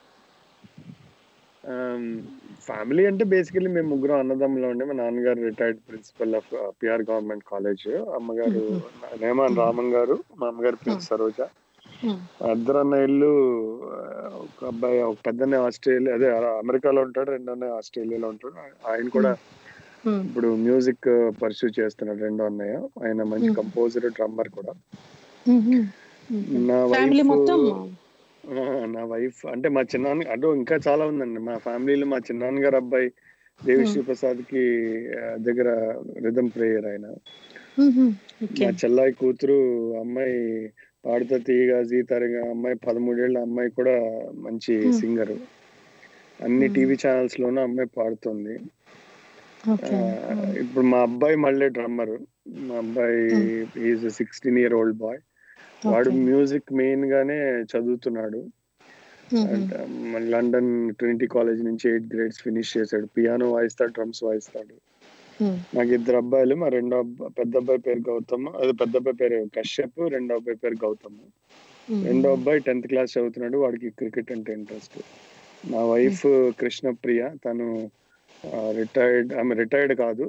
ఫ్యామిలీ అంటే బేసికలీ మేము ముగ్గురు అన్నదమ్ములు ఉండే మా నాన్నగారు retired principal of PR government college అమ్మగారు నేమాన్ రామన్ గారు మా అమ్మగారు ప్రిన్స్ సరోజ Hmm. ఇద్దరు అన్నయ్యలు ఆ, ఒక అబ్బాయి ఒక పెద్దనే ఆస్ట్రేలియా అదే అమెరికాలో ఉంటాడు రెండో అన్నయ్య ఆస్ట్రేలియాలో ఉంటాడు ఆయన కూడా Hmm. ఇప్పుడు మ్యూజిక్ పర్సూ చేస్తున్నాడు రెండో అన్నయ్య ఆయన మంచి Hmm. కంపోజర్ డ్రమ్మర్ కూడా Mhm. నా ఫ్యామిలీ వైఫ్ మొత్తం ఆ, నా వైఫ్ అంటే మా చిన్నాన్న అంటే ఇంకా చాలా ఉందండి మా ఫ్యామిలీలో మా చిన్నాన్న గారు అబ్బాయి దేవిశ్రీ ప్రసాద్ కి ఆ, దగ్గర రిథమ్ ప్రేయర్ ఆయన Mhm. ఓకే మా చెల్లాయి కూతురు అమ్మాయి పాడుతా తీయగా జీతారిగా అమ్మాయి పదమూడేళ్ళ అమ్మాయి కూడా మంచి Hmm. సింగర్ అన్ని Hmm. టీవీ ఛానల్స్ లోనూ అమ్మాయి పాడుతుంది ఓకే ఆ, ఇప్పుడు మా అబ్బాయి మళ్ళీ డ్రమ్మర్ మా అబ్బాయి is sixteen year old boy వాడు ఓకే మ్యూజిక్ మెయిన్ గానే చదువుతున్నాడు అండ్ లండన్ ట్రినిటీ కాలేజ్ నుంచి ఎయిత్ గ్రేడ్స్ ఫినిష్ చేశాడు పియానో వాయిస్తాడు డ్రమ్స్ వాయిస్తాడు నాకు ఇద్దరు అబ్బాయిలు మా రెండో అబ్బాయి పెద్ద అబ్బాయి పేరు గౌతమ్ అదే పెద్ద అబ్బాయి పేరు కశ్యప్ రెండో అబ్బాయి పేరు గౌతమ్ రెండో అబ్బాయి టెన్త్ క్లాస్ చదువుతున్నాడు వాడికి క్రికెట్ అంటే ఇంట్రెస్ట్ నా వైఫ్ కృష్ణప్రియ తను రిటైర్డ్ ఆమె రిటైర్డ్ కాదు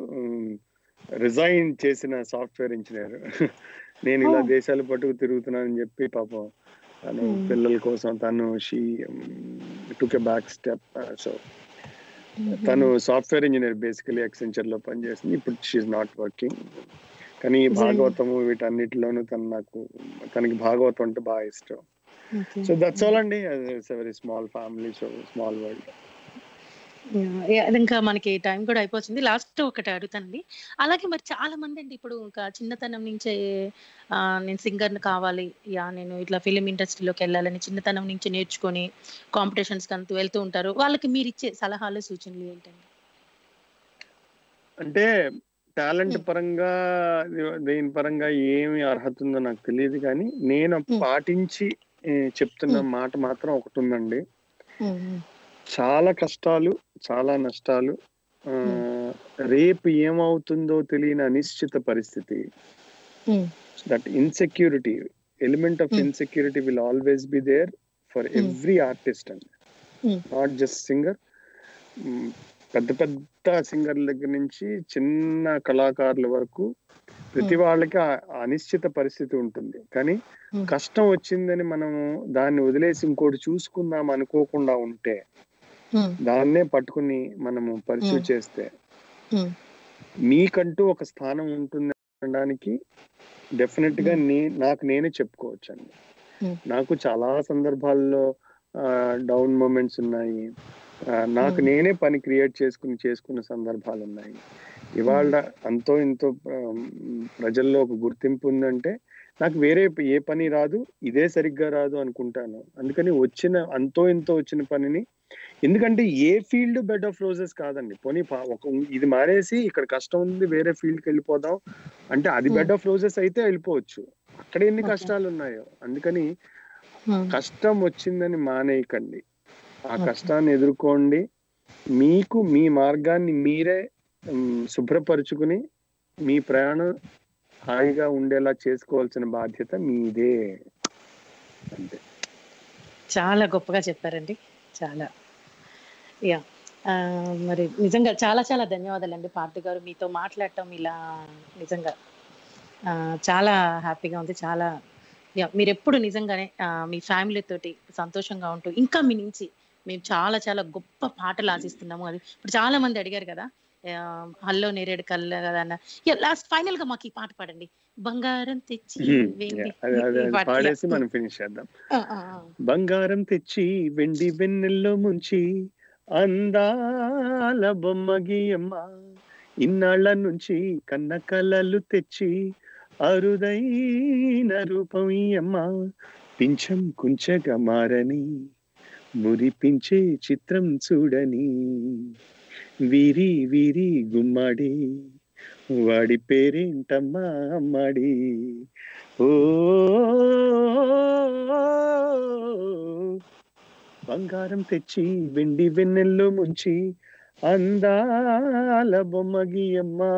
రిజైన్ చేసిన సాఫ్ట్వేర్ ఇంజనీర్ నేను ఇలా Oh. దేశాలు పట్టుకు తిరుగుతున్నానని చెప్పి పాపం తను Hmm. పిల్లల కోసం తను she took a back step so తను సాఫ్ట్వేర్ ఇంజనీర్ బేసికలీ ఎక్సెంచర్ లో పనిచేస్తుంది ఇప్పుడు షీఈ్ నాట్ వర్కింగ్ కానీ ఈ భాగవతము వీటన్నిటిలోనూ తను నాకు తనకి భాగవతం అంటే బాగా ఇష్టం ఓకే సో దట్స్ ఆల్ అండి it's very small family so small world yeah, అది ఇంకా మనకి టైం కూడా అయిపోతుంది లాస్ట్ ఒకటి అడుగుతానండి అలాగే మరి చాలా మంది అండి ఇప్పుడు ఇంకా చిన్నతనం నుంచే ఆ, నేను సింగర్ కావాలి యా నేను ఇట్లా ఫిలిం ఇండస్ట్రీలోకి వెళ్ళాలని చిన్నతనం నుంచి నేర్చుకొని కాంపిటీషన్స్ కంటూ వెళ్తూ ఉంటారు వాళ్ళకి మీరు ఇచ్చే సలహాలు సూచనలు ఏంటండి అంటే టాలెంట్ Hmm. పరంగా దేని పరంగా ఏమి అర్హత ఉందో నాకు తెలియదు కానీ నేను Hmm. పాటించి ఏ, చెప్తున్న Hmm. మాట మాత్రం ఒకటి ఉందండి చాలా కష్టాలు చాలా నష్టాలు ఆ, రేపు ఏమవుతుందో తెలియని అనిశ్చిత పరిస్థితి that insecurity element of Hmm. Insecurity will always be there for Hmm. Every artist అండి Hmm. నాట్ జస్ట్ సింగర్ పెద్ద పెద్ద సింగర్ల దగ్గర నుంచి చిన్న కళాకారుల వరకు ప్రతి Hmm. వాళ్ళకి ఆ- ఆ అనిశ్చిత పరిస్థితి ఉంటుంది కానీ Hmm. కష్టం వచ్చిందని మనము దాన్ని వదిలేసి ఇంకోటి చూసుకుందాం అనుకోకుండా ఉంటే దాన్నే పట్టుకుని మనము పర్సూ Hmm. చేస్తే మీకంటూ ఒక స్థానం ఉంటుంది అనడానికి డెఫినెట్ గా నే నాకు నేనే చెప్పుకోవచ్చు అండి Hmm. నాకు చాలా సందర్భాల్లో డౌన్ మూమెంట్స్ ఉన్నాయి ఆ, నాకు Hmm. నేనే పని క్రియేట్ చేసుకుని చేసుకున్న సందర్భాలు ఉన్నాయి ఇవాళ అంతో ఇంతో ఆ, ప్రజల్లో ఒక గుర్తింపు ఉందంటే నాకు వేరే ఏ పని రాదు ఇదే సరిగ్గా రాదు అనుకుంటాను అందుకని వచ్చిన అంతో ఇంతో వచ్చిన పనిని ఎందుకంటే a field bed of roses కాదండి పోనీ పా- ఒక ఇది మానేసి ఇక్కడ కష్టం ఉంది వేరే ఫీల్డ్కి వెళ్ళిపోదాం అంటే అది Hmm. బెడ్ ఆఫ్ రోజెస్ అయితే వెళ్ళిపోవచ్చు అక్కడ ఎన్ని Okay. కష్టాలు ఉన్నాయో అందుకని Hmm. కష్టం వచ్చిందని మానేయకండి ఆ Okay. కష్టాన్ని ఎదుర్కోండి మీకు మీ మార్గాన్ని మీరే ఉమ్, శుభ్రపరుచుకుని మీ ప్రయాణం హాయిగా ఉండేలా చేసుకోవాల్సిన బాధ్యత మీదే అంతే చాలా గొప్పగా చెప్పారండి చాలా యా ఆ, మరి నిజంగా చాలా చాలా ధన్యవాదాలండి పార్థి గారు మీతో మాట్లాడటం ఇలా నిజంగా ఆ, చాలా హ్యాపీగా ఉంది చాలా యా మీరు ఎప్పుడు నిజంగానే ఆ, మీ ఫ్యామిలీ తోటి సంతోషంగా ఉంటూ ఇంకా మీ నుంచి మేము చాలా చాలా గొప్ప పాటలు ఆశిస్తున్నాము అది ఇప్పుడు చాలా మంది అడిగారు కదా ఆ, హల్లో నేరేడు కళ్ళ కదా అన్న లాస్ట్ ఫైనల్ గా మాకు ఈ పాట పాడండి బంగారం తెచ్చి ఉమ్, వెండి yeah, అది- అది- ఈ అది పాట, yeah. పాడేసి మనం ఫినిష్ చేద్దాం ఆ, ఆ, ఆ. బంగారం తెచ్చి వెండి వెన్నెల్లో ముంచి అందాల బొమ్మ గీయమ్మ ఇన్నాళ్ళ నుంచి కన్న కలలు తెచ్చి అరుదైన రూపం అమ్మ పింఛం కుంచగా మారని మురిపించే చిత్రం చూడని వీరి వీరి గుమ్మడి వాడి పేరేంటమ్మా అమ్మాడి ఓ బంగారం తెచ్చి వెండి వెన్నెల్లో ముంచి అందాల బొమ్మ గీయమ్మా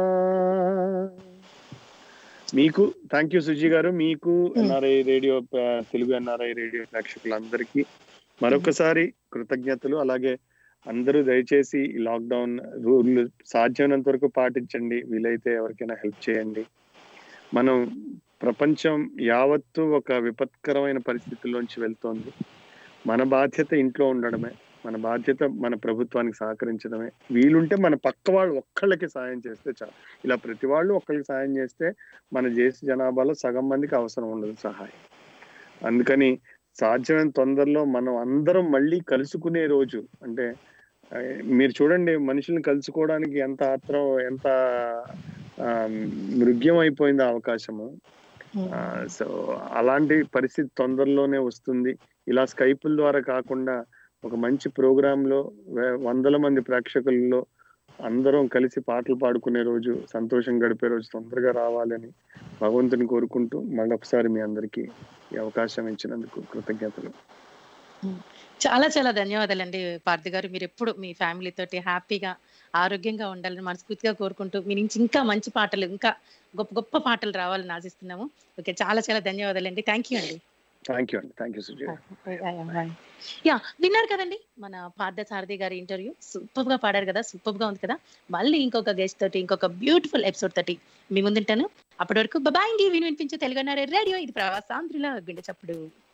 మీకు థ్యాంక్ యూ సుజీ గారు మీకు ఎన్ఆర్ఐ రేడియో ఆ, తెలుగు ఎన్ఆర్ఐ రేడియో ప్రేక్షకులందరికీ మరొకసారి కృతజ్ఞతలు అలాగే అందరూ దయచేసి ఈ లాక్డౌన్ రూల్ సాధ్యమైనంత వరకు పాటించండి వీలైతే ఎవరికైనా హెల్ప్ చేయండి మనం ప్రపంచం యావత్తు ఒక విపత్కరమైన పరిస్థితుల్లోంచి వెళ్తోంది మన బాధ్యత ఇంట్లో ఉండడమే మన బాధ్యత మన ప్రభుత్వానికి సహకరించడమే వీలుంటే మన పక్క వాళ్ళు ఒక్కళ్ళకి సాయం చేస్తే చాలు ఇలా ప్రతి వాళ్ళు ఒక్కళ్ళకి సాయం చేస్తే మన దేశ జనాభాలో సగం మందికి అవసరం ఉండదు సహాయం అందుకని సాధ్యమైన తొందరలో మనం అందరం మళ్ళీ కలుసుకునే రోజు అంటే ఆ, మీరు చూడండి మనుషుల్ని కలుసుకోవడానికి ఎంత ఆత్రం ఎంత ఆ, మృగ్యం అయిపోయింది ఆ అవకాశము సో అలాంటి పరిస్థితి తొందరలోనే వస్తుంది ఇలా స్కైపుల ద్వారా కాకుండా ఒక మంచి ప్రోగ్రామ్ లో వే- వందల మంది ప్రేక్షకుల్లో అందరం కలిసి పాటలు పాడుకునే రోజు సంతోషం గడిపే రోజు తొందరగా రావాలని భగవంతుని కోరుకుంటూ మళ్ళొకసారి మీ అందరికీ ఈ అవకాశం ఇచ్చినందుకు కృతజ్ఞతలు చాలా చాలా ధన్యవాదాలండి పార్థి గారు మీరు ఎప్పుడు మీ ఫ్యామిలీ తోటి హ్యాపీగా ఆరోగ్యంగా ఉండాలని మనస్ఫూర్తిగా కోరుకుంటూ మీ నుంచి ఇంకా మంచి పాటలు ఇంకా గొప్ప గొప్ప పాటలు రావాలని ఆశిస్తున్నాము ఓకే చాలా చాలా ధన్యవాదాలండి థ్యాంక్ యూ అండి థ్యాంక్ యూ అండి థ్యాంక్ యూ సుజయ్ యా విన్నారు కదండి మన పార్థ సారథి గారి ఇంటర్వ్యూ సూపర్ గా పాడారు కదా సూపర్ గా ఉంది కదా మళ్ళీ ఇంకొక గెస్ట్ తోటి ఇంకొక బ్యూటిఫుల్ ఎపిసోడ్ తోటి మీ ముందుంటాను అప్పటి వరకు బాయ్ అండి విని వినిపించే తెలుగు రేడియో ఇది ప్రవాసాంధ్రుల గుండె చప్పుడు